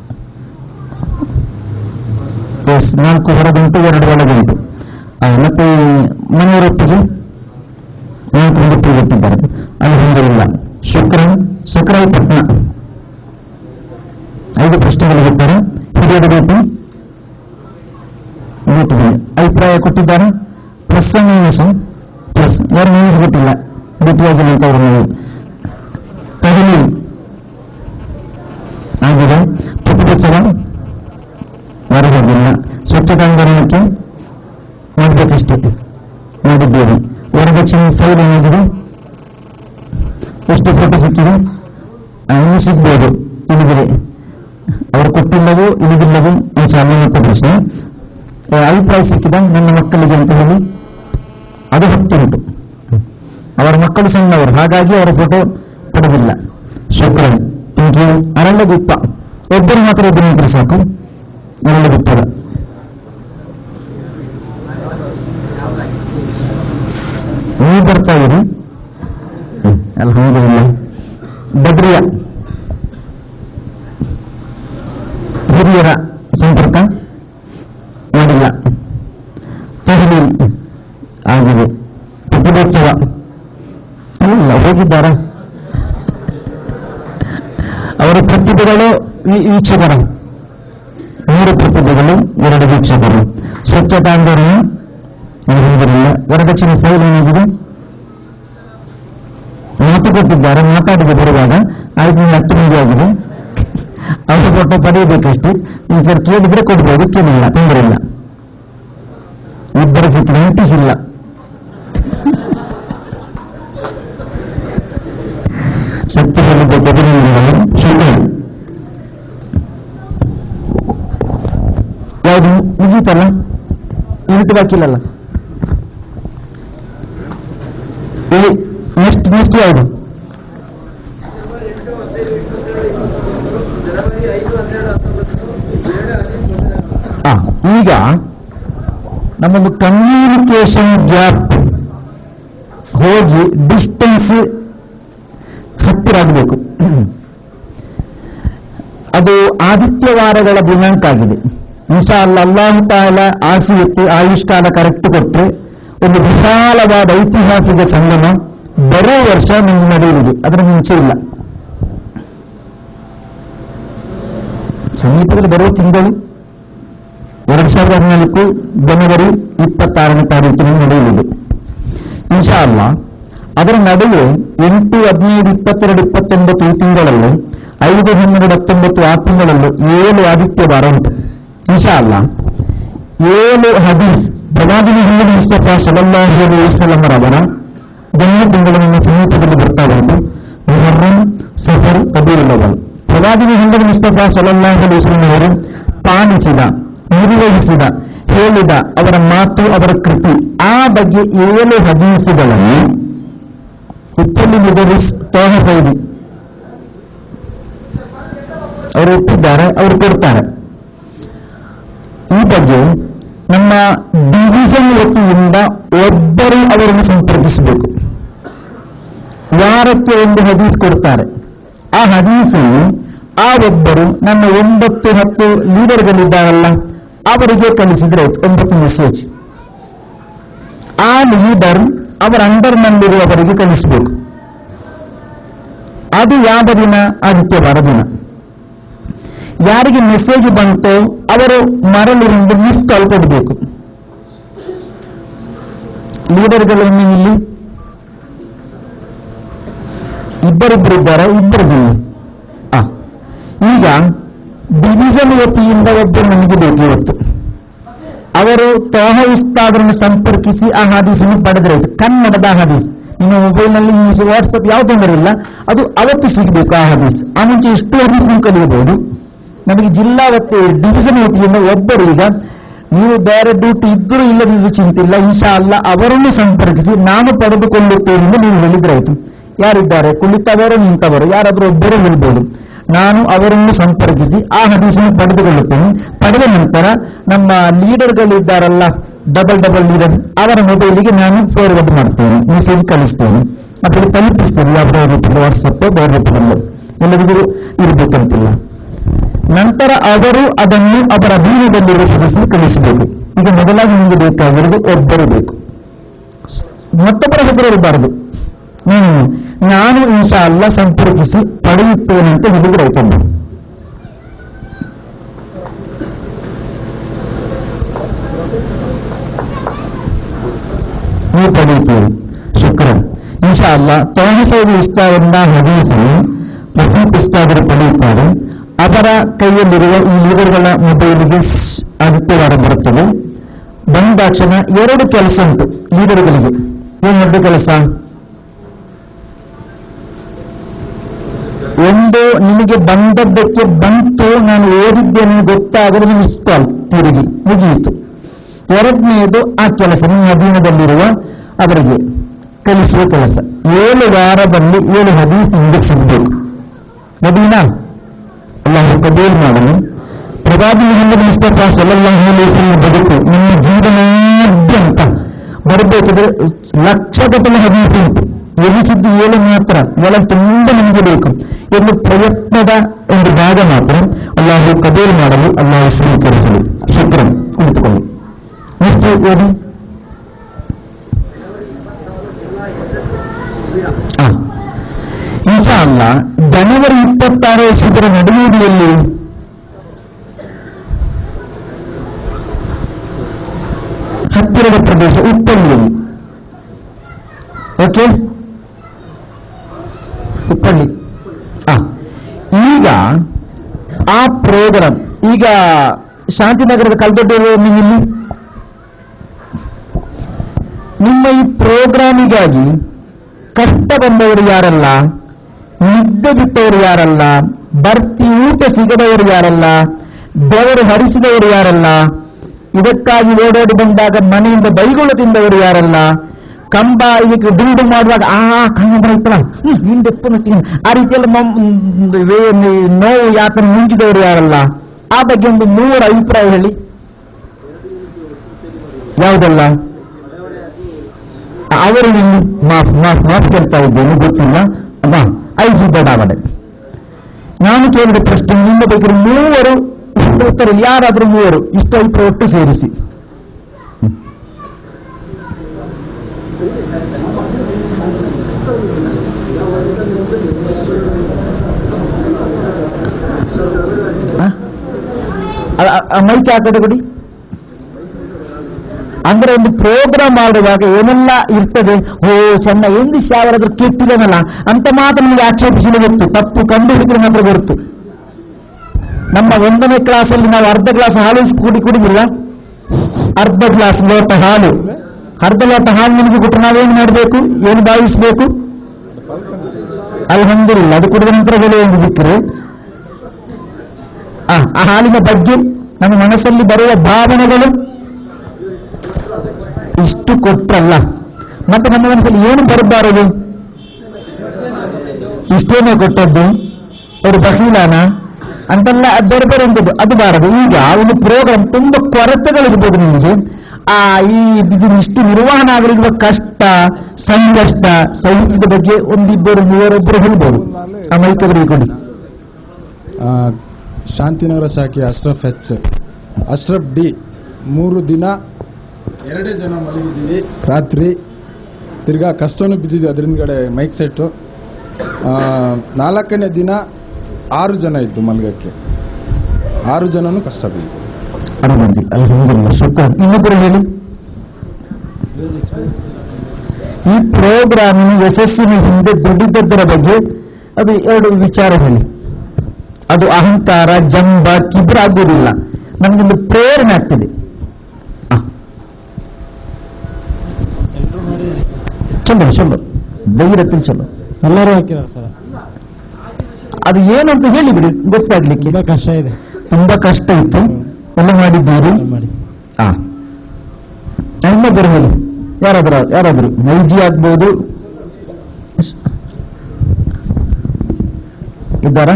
A: ಎಸ್ ನಾಲ್ಕು ಹೊರಗುಂಟು ಎರಡು ಒಳಗುಂಟು ಆ, ಮತ್ತೆ ಮನೆಯವರೊಟ್ಟಿಗೆ ನಾಲ್ಕು ಒಂದಕ್ಕೆ ಕೊಟ್ಟಿದ್ದಾರೆ ಅಲ್ಲಿ ಹೊಂದಿರಲಿಲ್ಲ ಶುಕ್ರ ಸಕ್ರಾಯಪಟ್ಟಣ ಐದು ಪ್ರಶ್ನೆಗಳಿಗೆ ಉತ್ತರ ಹಿರಿಯರ ಭೇಟಿ ಭೇಟಿಗೆ ಅಭಿಪ್ರಾಯ ಕೊಟ್ಟಿದ್ದಾರೆ ಪ್ಲಸ್ ಮೈನಸ್ ಪ್ಲಸ್ ಯಾರು ಮೈನಸ್ ಕೊಟ್ಟಿಲ್ಲ ಭೇಟಿಯಾಗಿಲ್ಲ ಅಂತ ಅವರು ನೀವು ತಹಲೀಲ್ ಆಗಿದೆ ಪ್ರತಿಪಕ್ಷದ ಹೊರಗೋಗಿಲ್ಲ ಸ್ವಚ್ಛತಾ ಆಂದೋಲನಕ್ಕೆ ಮಾಡಬೇಕಷ್ಟೇ ಮಾಡಿದ್ದೇವೆ ವರದಕ್ಷಿಣೆ ಫೈಲ್ ಏನಾಗಿದೆ ಎಷ್ಟು ಫೋಟೋ ಸಿಕ್ಕಿದೆ ಆ, ಇನ್ನೂ ಸಿಗ್ಬೋದು ಇಳಿದಿದೆ ಅವರು ಕೊಟ್ಟಿಲ್ಲವೋ ಇಳಿದಿಲ್ಲವೋ ಇನ್ಶಾಲ್ಲ ಮತ್ತೆ ಪ್ರಶ್ನೆ ಆ, ಅಭಿಪ್ರಾಯ ಸಿಕ್ಕಿದ ನನ್ನ ಮಕ್ಕಳಿಗೆ ಅಂತ ಹೇಳಿ ಅದು ಹತ್ತುಂಟು ಅವರ ಮಕ್ಕಳು ಸಣ್ಣವರು ಹಾಗಾಗಿ ಅವರ ಫೋಟೋ ಪಡೆದಿಲ್ಲ ಶುಕ್ರ ಥ್ಯಾಂಕ್ ಯು ಅರಳಗುಪ್ಪ ಒಬ್ಬರು ಮಾತ್ರ ಒಬ್ಬರು ಮಾತ್ರ ಸಾಕು ಅರಳಗುಪ್ಪದ ನೀವು ಬರ್ತಾ ಇರಿ ಅಲ್ಹಮ್ದುಲಿಲ್ಲ ಬದ್ರಿಯಾ ಹಿರಿಯರ ಸಂಪರ್ಕ ಮಾಡಿಲ್ಲ ತಹಲೀಲ್ ಆಗಿದೆ ಪ್ರತಿಭೋತ್ಸವ ಅಲ್ಲ ಹೋಗಿದ್ದಾರ ಅವರ ಪ್ರತಿಭೆಗಳು ವೀ- ವೀಕ್ಷಕರ ಮೂರು ಪ್ರತಿಭೆಗಳು ಎರಡು ವೀಕ್ಷಕರು ಸ್ವಚ್ಛತಾ ಆಂದೋಲನ ಅಲ್ಹಮ್ದುಲಿಲ್ಲ ವರದಕ್ಷಿಣೆ ಫೈಲ್ ಏನಾಗಿದೆ ಮಾತು ಕೊಟ್ಟಿದ್ದಾರೆ ಮಾತಾಡಿದ ಬರುವಾಗ ಐದರಿಂದ ಹತ್ತು ಮಂದಿ ಆಗಿದೆ ಅವ್ರ ಫೋಟೋ ಪಡೆಯಬೇಕಷ್ಟೇ ಈ ಸರ್ ಕೇಳಿದ್ರೆ ಕೊಡ್ಬೋದು ಕೇಳಿಲ್ಲ ತೊಂದರೆ ಇಲ್ಲ ಇಬ್ಬರ ಸಿಕ್ಕರೆ ಅಂಟಿಸಿಲ್ಲ ಶಕ್ತಿ ಹೇಳಿದ್ದಕ್ಕೆ ಅಭಿನಂದನೆಗಳು ಶುಕ್ರ ಯಾವುದು ಮುಗೀತಲ್ಲ ಯೂನಿಟ್ ಬಾಕಿಲ್ಲಲ್ಲ ನೆಕ್ಸ್ಟ್ ನೆಕ್ಸ್ಟ್ ಯಾವುದು ಆ, ಈಗ ನಮ್ಮೊಂದು ಕಮ್ಯುನಿಕೇಶನ್ ಗ್ಯಾಪ್ ಹೋಗಿ ಡಿಸ್ಟೆನ್ಸ್ ಹತ್ತಿರ ಆಗಬೇಕು ಅದು ಆದಿತ್ಯವಾರಗಳ ದಿನಾಂಕ ಆಗಿದೆ ಇನ್ಶಾ ಅಲ್ಲ ಅಲ್ಲಾಹು ತಾಲ ಆಫಿಯತ್ತು ಆಯುಷ್ಕಾಲ ಕರೆಕ್ಟ್ ಕೊಟ್ಟರೆ ಒಂದು ವಿಶಾಲವಾದ ಐತಿಹಾಸಿಕ ಸಂಗಮ ಬರೋ ವರ್ಷ ನಿಮ್ಗೆ ನಡೆಯುವುದು ಅದರ ಮುಂಚೆ ಇಲ್ಲ ಸಮೀಪದಲ್ಲಿ ಬರುವ ತಿಂಗಳು ಎರಡು ಸಾವಿರದ ಹದಿನಾಲ್ಕು ಜನವರಿ ಇಪ್ಪತ್ತಾರನೇ ತಾರೀಕಿನ ನಡೆಯಲಿದೆ ಇನ್ಶಾ ಅಲ್ಲ ಅದರ ನಡುವೆ ಎಂಟು ಹದಿನೈದು ಇಪ್ಪತ್ತೆರಡು ಇಪ್ಪತ್ತೊಂಬತ್ತು ಈ ತಿಂಗಳಲ್ಲಿ ಐದು ಹನ್ನೆರಡು ಹತ್ತೊಂಬತ್ತು ಆ ತಿಂಗಳಲ್ಲೂ ಏಳು ಆದಿತ್ಯವಾರ ಉಂಟು ಇನ್ಶಾ ಅಲ್ಲ ಏಳು ಹದೀಸ್ ಪ್ರವಾದಿ ಮುಹಮ್ಮದ್ ಮುಸ್ತಫಾ ಸಲಲ್ಲಾಹು ಅಲೈಹಿ ವಸಲ್ಲಂ ರವರ ಜನ್ಮ ತಿಂಗಳು ನಮ್ಮ ಸಮೀಪದಲ್ಲಿ ಬರ್ತಾ ಉಂಟು ಮುಹರ್ರಂ ಸಫರ್ ರಬೀউল ಅವಲ್ ಪ್ರವಾದಿ ಮುಹಮ್ಮದ್ ಮುಸ್ತಫಾ ಸಲಲ್ಲಾಹು ಅಲೈಹಿ ವಸಲ್ಲಂ ಅವರು ಪಾಲಿಸಿದ ನಿರ್ವಹಿಸಿದ ಹೇಳಿದ ಅವರ ಮಾತು ಅವರ ಕೃತಿ ಆ ಬಗ್ಗೆ ಏಳು ಹದೀಸುಗಳನ್ನು ಉಪ್ಪಲ್ಲಿ ಮುದರಿಸ್ ತೋಹ ಸೈದಿ ಅವರು ಒಪ್ಪಿದ್ದಾರೆ ಅವರು ಕೊಡ್ತಾರೆ ಈ ಬಗ್ಗೆ ನಮ್ಮ ಡಿವಿಷನ್ ವತಿಯಿಂದ ಒಬ್ಬರು ಅವರನ್ನು ಸಂಪರ್ಕಿಸಬೇಕು ವಾರಕ್ಕೆ ಒಂದು ಹದೀಸ್ ಕೊಡ್ತಾರೆ ಆ ಹದೀಸನ್ನು ಆ ಒಬ್ಬರು ನನ್ನ ಒಂಬತ್ತು ಹತ್ತು ಲೀಡರ್ಗಳಿದ್ದಾರಲ್ಲ ಅವರಿಗೆ ಕಳಿಸಿದ್ರೆ ಆಯ್ತು, ಒಂಬತ್ತು ಮೆಸೇಜ್ ಆ ಲೀಡರ್ ಅವರ ಅಂಡರ್ನಲ್ಲಿರುವವರಿಗೆ ಕಳಿಸಬೇಕು ಅದು ಯಾವ ದಿನ ಆದಿತ್ಯವಾರ ದಿನ ಯಾರಿಗೆ ಮೆಸೇಜ್ ಬಂತೋ ಅವರು ಮರಳಿ ಒಂದು ಮಿಸ್ ಕಾಲ್ ಕೊಡಬೇಕು ಲೀಡರ್ಗಳನ್ನು ಇಲ್ಲಿ ಇಬ್ಬರಿಬ್ಬರು ಇದ್ದಾರೆ ಇಬ್ಬರದಿಲ್ಲ ಆ ಈಗ ಡಿವಿಷನ್ ವತಿಯಿಂದ ಒಬ್ಬರು ನನಗೆ ಬೇಕು ಇವತ್ತು ಅವರು ತೋಹ ಉಸ್ತಾದರನ್ನು ಸಂಪರ್ಕಿಸಿ ಆ ಹಾದೀಸನ್ನು ಪಡೆದಿರಾಯ್ತು ಕನ್ನಡದ ಹದೀಸ್ ನಿಮ್ಮ ಮೊಬೈಲ್ನಲ್ಲಿ ಯೂಸ್ ವಾಟ್ಸಪ್ ಯಾವ ತೊಂದರೆ ಇಲ್ಲ ಅದು ಅವತ್ತು ಸಿಗಬೇಕು ಆ ಹದೀಸ್ ಆ ಮುಂಚೆ ಎಷ್ಟು ಹದೀಸ್ ನೀವು ಕಲಿಯಬಹುದು ನಮಗೆ ಜಿಲ್ಲಾ ವತಿ ಡಿವಿಷನ್ ವತಿಯಿಂದ ಒಬ್ಬರು ಈಗ ನೀವು ಬೇರೆ ಡ್ಯೂಟಿ ಇದ್ದರೂ ಇಲ್ಲದಿದ್ದು ಚಿಂತಿಲ್ಲ ಇನ್ಶಾ ಅಲ್ಲ ಅವರನ್ನು ಸಂಪರ್ಕಿಸಿ ನಾನು ಪಡೆದುಕೊಳ್ಳುತ್ತೇನೆ ಎಂದು ನೀವು ಹೇಳಿದ್ರಾಯ್ತು ಯಾರಿದ್ದಾರೆ ಕುಳಿತವರು ನಿಂತವರು ಯಾರಾದರೂ ಒಬ್ಬರು ಹೇಳ್ಬೋದು ನಾನು ಅವರನ್ನು ಸಂಪರ್ಕಿಸಿ ಆ ಹದೀಸನ್ನು ಪಡೆದುಕೊಳ್ಳುತ್ತೇನೆ ಪಡೆದ ನಂತರ ನಮ್ಮ ಲೀಡರ್ಗಳಿದ್ದಾರಲ್ಲ ಡಬಲ್ ಡಬಲ್ ಲೀಡರ್ ಅವರ ಮೊಬೈಲಿಗೆ ನಾನು ಫಾರ್ವರ್ಡ್ ಮಾಡ್ತೇನೆ ಮೆಸೇಜ್ ಕಳಿಸ್ತೇನೆ ಅದರಲ್ಲಿ ತಲುಪಿಸ್ತೇನೆ ಯಾವ ರೂಪದಲ್ಲಿ ವಾಟ್ಸಪ್ ಬೇರೆ ರೂಪದಲ್ಲಿ ಎಲ್ಲರಿಗೂ ಇರಬೇಕಂತಿಲ್ಲ ನಂತರ ಅವರು ಅದನ್ನು ಅವರ ಅಧೀನದಲ್ಲಿರುವ ಸದಸ್ಯರು ಕಳಿಸಬೇಕು ಈಗ ಮೊದಲಾಗಿ ನಿಮಗೆ ಬೇಕಾಗಿರೋದು ಒಬ್ಬರು ಬೇಕು ಮತ್ತೊಬ್ಬರ ಹೆಸರು ಇರಬಾರದು ಹ್ಮ್ ನಾನು ಇನ್ಶಾ ಅಲ್ಲ ಸಂಪರ್ಕಿಸಿ ಪಡೆಯುತ್ತೇನೆ ಅಂತ ಹೇಳಿದ್ರೆ ಆಯ್ತಮ್ಮ ನೀವು ಪಡೆಯುತ್ತೀರಿ ಶುಕ್ರ ಇನ್ಶಾ ಅಲ್ಲ ತೋಹಸೈದು ಉಸ್ತಾದರಿಂದ ಹದೀಸನ್ನು ರಫೀಕ್ ಉಸ್ತಾದರು ಪಡೆಯುತ್ತಾರೆ ಅವರ ಕೈಯಲ್ಲಿರುವ ಈ ಲೀಡರ್ಗಳ ಮೊಬೈಲಿಗೆ ಸ್- ಆದಿತ್ಯವಾರ ಬರುತ್ತದೆ ಬಂದಾಕ್ಷಣ ಎರಡು ಕೆಲಸ ಉಂಟು ಲೀಡರ್ಗಳಿಗೆ ಏನು ಎರಡು ಕೆಲಸ ಒಂದು ನಿಮಗೆ ಬಂದದ್ದಕ್ಕೆ ಬಂತು ನಾನು ಓದಿದ್ದೇನೆ ಗೊತ್ತಾಗಲು ಮಿಸ್ ಕಾಲ್ ತಿರುಗಿ ಮುಗಿಯಿತು ಎರಡನೆಯದು ಆ ಕೆಲಸ ನಿಮ್ಮ ಅಧೀನದಲ್ಲಿರುವ ಅವರಿಗೆ ಕಲಿಸುವ ಕೆಲಸ ಏಳು ವಾರದಲ್ಲಿ ಏಳು ಹದೀಸ್ ನಿಮಗೆ ಸಿಗಬೇಕು ನಬೀನಾ ಅಲ್ಲಾಹ್ ಕಬೂಲ್ ಮಾಡಲು ಪ್ರವಾದಿ ಮುಹಮ್ಮದ್ ಮುಸ್ತಫಾ ಸಲ್ಲಲ್ಲಾಹು ಅಲೈಹಿ ವಸಲ್ಲಂ ಬದುಕು ನಿಮ್ಮ ಜೀವನಾದ್ಯಂತ ಬರಬೇಕಿದ್ರೆ ಲಕ್ಷಗಟ್ಟಲೆ ಹದೀಸ್ ಉಂಟು ಎನಿಸಿದ್ದು ಏಳು ಮಾತ್ರ ಎಲ್ಲ ತುಂಬ ನಮಗೆ ಬೇಕು ಎಂದು ಪ್ರಯತ್ನದ ಒಂದು ಭಾಗ ಮಾತ್ರ ಅಲ್ಲಾಹು ಕಬೂಲ್ ಮಾಡಲು ಅಲ್ಲಾಹು ಸ್ವೀಕರಿಸಲು ಶುಕ್ರನ್ ಕುಳಿತುಕೊಳ್ಳಿ ಎಷ್ಟು ಓದಿ ಆ. ಇನ್ಶಾ ಅಲ್ಲ ಜನವರಿ ಇಪ್ಪತ್ತಾರು ಶಿಬಿರ ನಡೆಯುವುದು ಎಲ್ಲಿ ಹತ್ತಿರದ ಪ್ರದೇಶ ಉಪ್ಪಳ್ಳಿಯಲ್ಲಿ ಓಕೆ ಉಪ್ಪಳ್ಳಿ ಆ ಈಗ ಪ್ರೋಗ್ರಾಮ್ ಈಗ ಶಾಂತಿನಗರದ ಕಲ್ದೊಡ್ಡವರು ನೀವಿಲ್ಲಿ ನಿಮ್ಮ ಈ ಪ್ರೋಗ್ರಾಮಿಗಾಗಿ ಕಷ್ಟ ಬಂದವರು ಯಾರಲ್ಲ ನಿದ್ದೆ ಬಿಟ್ಟವರು ಯಾರಲ್ಲ ಬರ್ತಿ ಊಟ ಸಿಗದವರು ಯಾರಲ್ಲ ಬೆವರು ಹರಿಸಿದವರು ಯಾರಲ್ಲ ಇದಕ್ಕಾಗಿ ಓಡೋಡಿ ಬಂದಾಗ ಮನೆಯಿಂದ ಬೈಗುಳ ತಿಂದವರು ಯಾರಲ್ಲ ಕಂಬ ಇದಕ್ಕೆ ಡುಂಡು ಮಾಡುವಾಗ ಆ ಕಂಬ ಬರುತ್ತಲ್ಲ ಹ್ಮ್, ಹಿಂದೆ ಪುನಃ ತಿನ್ನು. ಆ ರೀತಿಯೆಲ್ಲ ಮಮ್- ಒಂದು ವೇ- ನೋವು ಯಾತನೆ ನುಂಗಿದವರು ಯಾರಲ್ಲ ಆ ಬಗ್ಗೆ ಒಂದು ಮೂವರ ಅಭಿಪ್ರಾಯ ಹೇಳಿ ಯಾವುದಲ್ಲ ಅವರು ನಿನ್ನು ಮಾಫ್ ಮಾಫ್ ಮಾಫ್ ಕೇಳ್ತಾ ಇದ್ದೇನೆ ಗೊತ್ತಿಲ್ಲ ಅಮ್ಮ ಐ ಜಿ ಬಡಾವಣೆ ನಾನು ಕೇಳಿದ ಪ್ರಶ್ನೆ ನಿಮ್ಮ ಬಗ್ಗೆ ಮೂವರು ಇಷ್ಟು ಉತ್ತರ ಯಾರಾದ್ರೂ ಮೂವರು ಇಷ್ಟು ಅಭಿಪ್ರಾಯ ಒಟ್ಟು ಸೇರಿಸಿ ಆ? ಆ- ಆ- ಆ ಮೈಕ್ ಆ ಕಡೆ ಕೊಡಿ ಅಂದ್ರೆ ಒಂದು ಪ್ರೋಗ್ರಾಮ್ ಮಾಡುವಾಗ ಏನೆಲ್ಲ ಇರ್ತದೆ ಓ ಚೆನ್ನ ಎಂದು ಯಾವರಾದ್ರೂ ಕೆಟ್ಟಿದನಲ್ಲ ಅಂತ ಮಾತ್ರ ನಿಮಗೆ ಆಕ್ಷೇಪಿಸಲು ಗೊತ್ತು ತಪ್ಪು ಕಂಡು ಹಿಡಿದ್ರೆ ಮಾತ್ರ ಗೊತ್ತು ನಮ್ಮ ಒಂದನೇ ಕ್ಲಾಸಲ್ಲಿ ನಾವು ಅರ್ಧ ಗ್ಲಾಸ್ ಹಾಲು ಕುಡಿ ಕುಡಿದಿಲ್ಲ ಅರ್ಧ ಗ್ಲಾಸ್ ಲೋಟ ಹಾಲು ಅರ್ಧ ಲೋಟ ಹಾಲು ನಿಮಗೆ ಕೊಟ್ಟು ನಾವೇನು ಮಾಡಬೇಕು ಏನು ಭಾವಿಸಬೇಕು ಅಲ್ಹಮ್ದುಲಿಲ್ಲ ಅದು ಕುಡಿದ ನಂತರ ಬೆಲೆ ಒಂದು ದಿಕ್ಕರೆ ಆ ಆ ಹಾಲಿನ ಬಗ್ಗೆ ನಮ್ಮ ಮನಸ್ಸಲ್ಲಿ ಬರುವ ಭಾವನೆಗಳು ಇಷ್ಟು ಕೊಟ್ರಲ್ಲ ಮತ್ತೆ ನಮ್ಮ ಮನಸ್ಸಲ್ಲಿ ಏನು ಬರಬಾರದು ಇಷ್ಟೇನೆ ಕೊಟ್ಟದ್ದು ಅವರು ಬಹೀಲಾನ ಅಂತೆಲ್ಲ ಬೇರೆ ಬೇರೆ ಎಂತದ್ದು ಅದು ಬಾರದು ಈಗ ಒಂದು ಪ್ರೋಗ್ರಾಮ್ ತುಂಬಾ ಕೊರತೆಗಳಿರ್ಬೋದು ನಿಮಗೆ ಆ ಈ ಇದು ಇಷ್ಟು ನಿರ್ವಹಣೆ ಆಗಲಿರುವ ಕಷ್ಟ ಸಂಕಷ್ಟ ಸಹಿತದ ಬಗ್ಗೆ ಒಂದಿಬ್ಬರು ಮೂವರೊಬ್ಬರು ಹೇಳ್ಬೋದು ಆ ಮೈಕವರಿಗೆ ಕೊಡಿ
D: ಆ, ಶಾಂತಿನಗರ ಶಾಖೆ ಅಶ್ರಫ್ ಎಚ್ ಅಶ್ರಫ್ ಡಿ ಮೂರು ದಿನ ಎರಡೇ ಜನ ಮಲಗಿದ್ದೀವಿ ರಾತ್ರಿ ತಿರ್ಗಾ ಕಷ್ಟನೂ ಬಿದ್ದಿದ್ವಿ ಅದರಿಂದಗಡೆ ಮೈಕ್ ಸೆಟ್ಟು ಆ, ನಾಲ್ಕನೇ ದಿನ ಆರು ಜನ ಇದ್ದು ಮಲಗಕ್ಕೆ ಆರು ಜನನೂ ಕಷ್ಟ ಬಿದ್ದಿದ್ದು
A: ಅನುಬಂಧಿ ಅಲ್ಹಮ್ದುಲಿಲ್ಲ ಶುಕ್ರ ಇನ್ನೊಬ್ಬರು ಹೇಳಿ ಈ ಪ್ರೋಗ್ರಾಮಿನ ಯಶಸ್ಸಿನ ಹಿಂದೆ ದುಡಿದದ್ದರ ಬಗ್ಗೆ ಅದು ಎರಡು ವಿಚಾರ ಹೇಳಿ ಅದು ಅಹಂಕಾರ ಜಂಬ ಕಿಬ್ರ ಆಗುವುದಿಲ್ಲ ನಮಗೊಂದು ಪ್ರೇರಣೆ ಆಗ್ತದೆ ಆ. ಚಲೋ ಚಲೋ ಧೈರ್ಯത്തിൽ ಚಲೋ
C: ಎಲ್ಲರೂ ಹಾಕಿದ್ದಾರೆ ಸರ್
A: ಅದು ಏನು ಅಂತ ಹೇಳಿ ಬಿಡಿ ಗೊತ್ತಾಗ್ಲಿಕ್ಕೆ
C: ತುಂಬಾ ಕಷ್ಟ ಇದೆ
A: ತುಂಬಾ ಕಷ್ಟ ಇತ್ತು ಎಲ್ಲ ಮಾಡಿದ್ದೀರಿ
C: ಮಾಡಿ
A: ಆ ಇನ್ನೊಬ್ಬರು ಹೇಳಿ ಯಾರಾದ್ರೂ ಯಾರಾದ್ರು ನೈಜಿ ಆಗ್ಬೋದು ಸ್- ಇದ್ದಾರಾ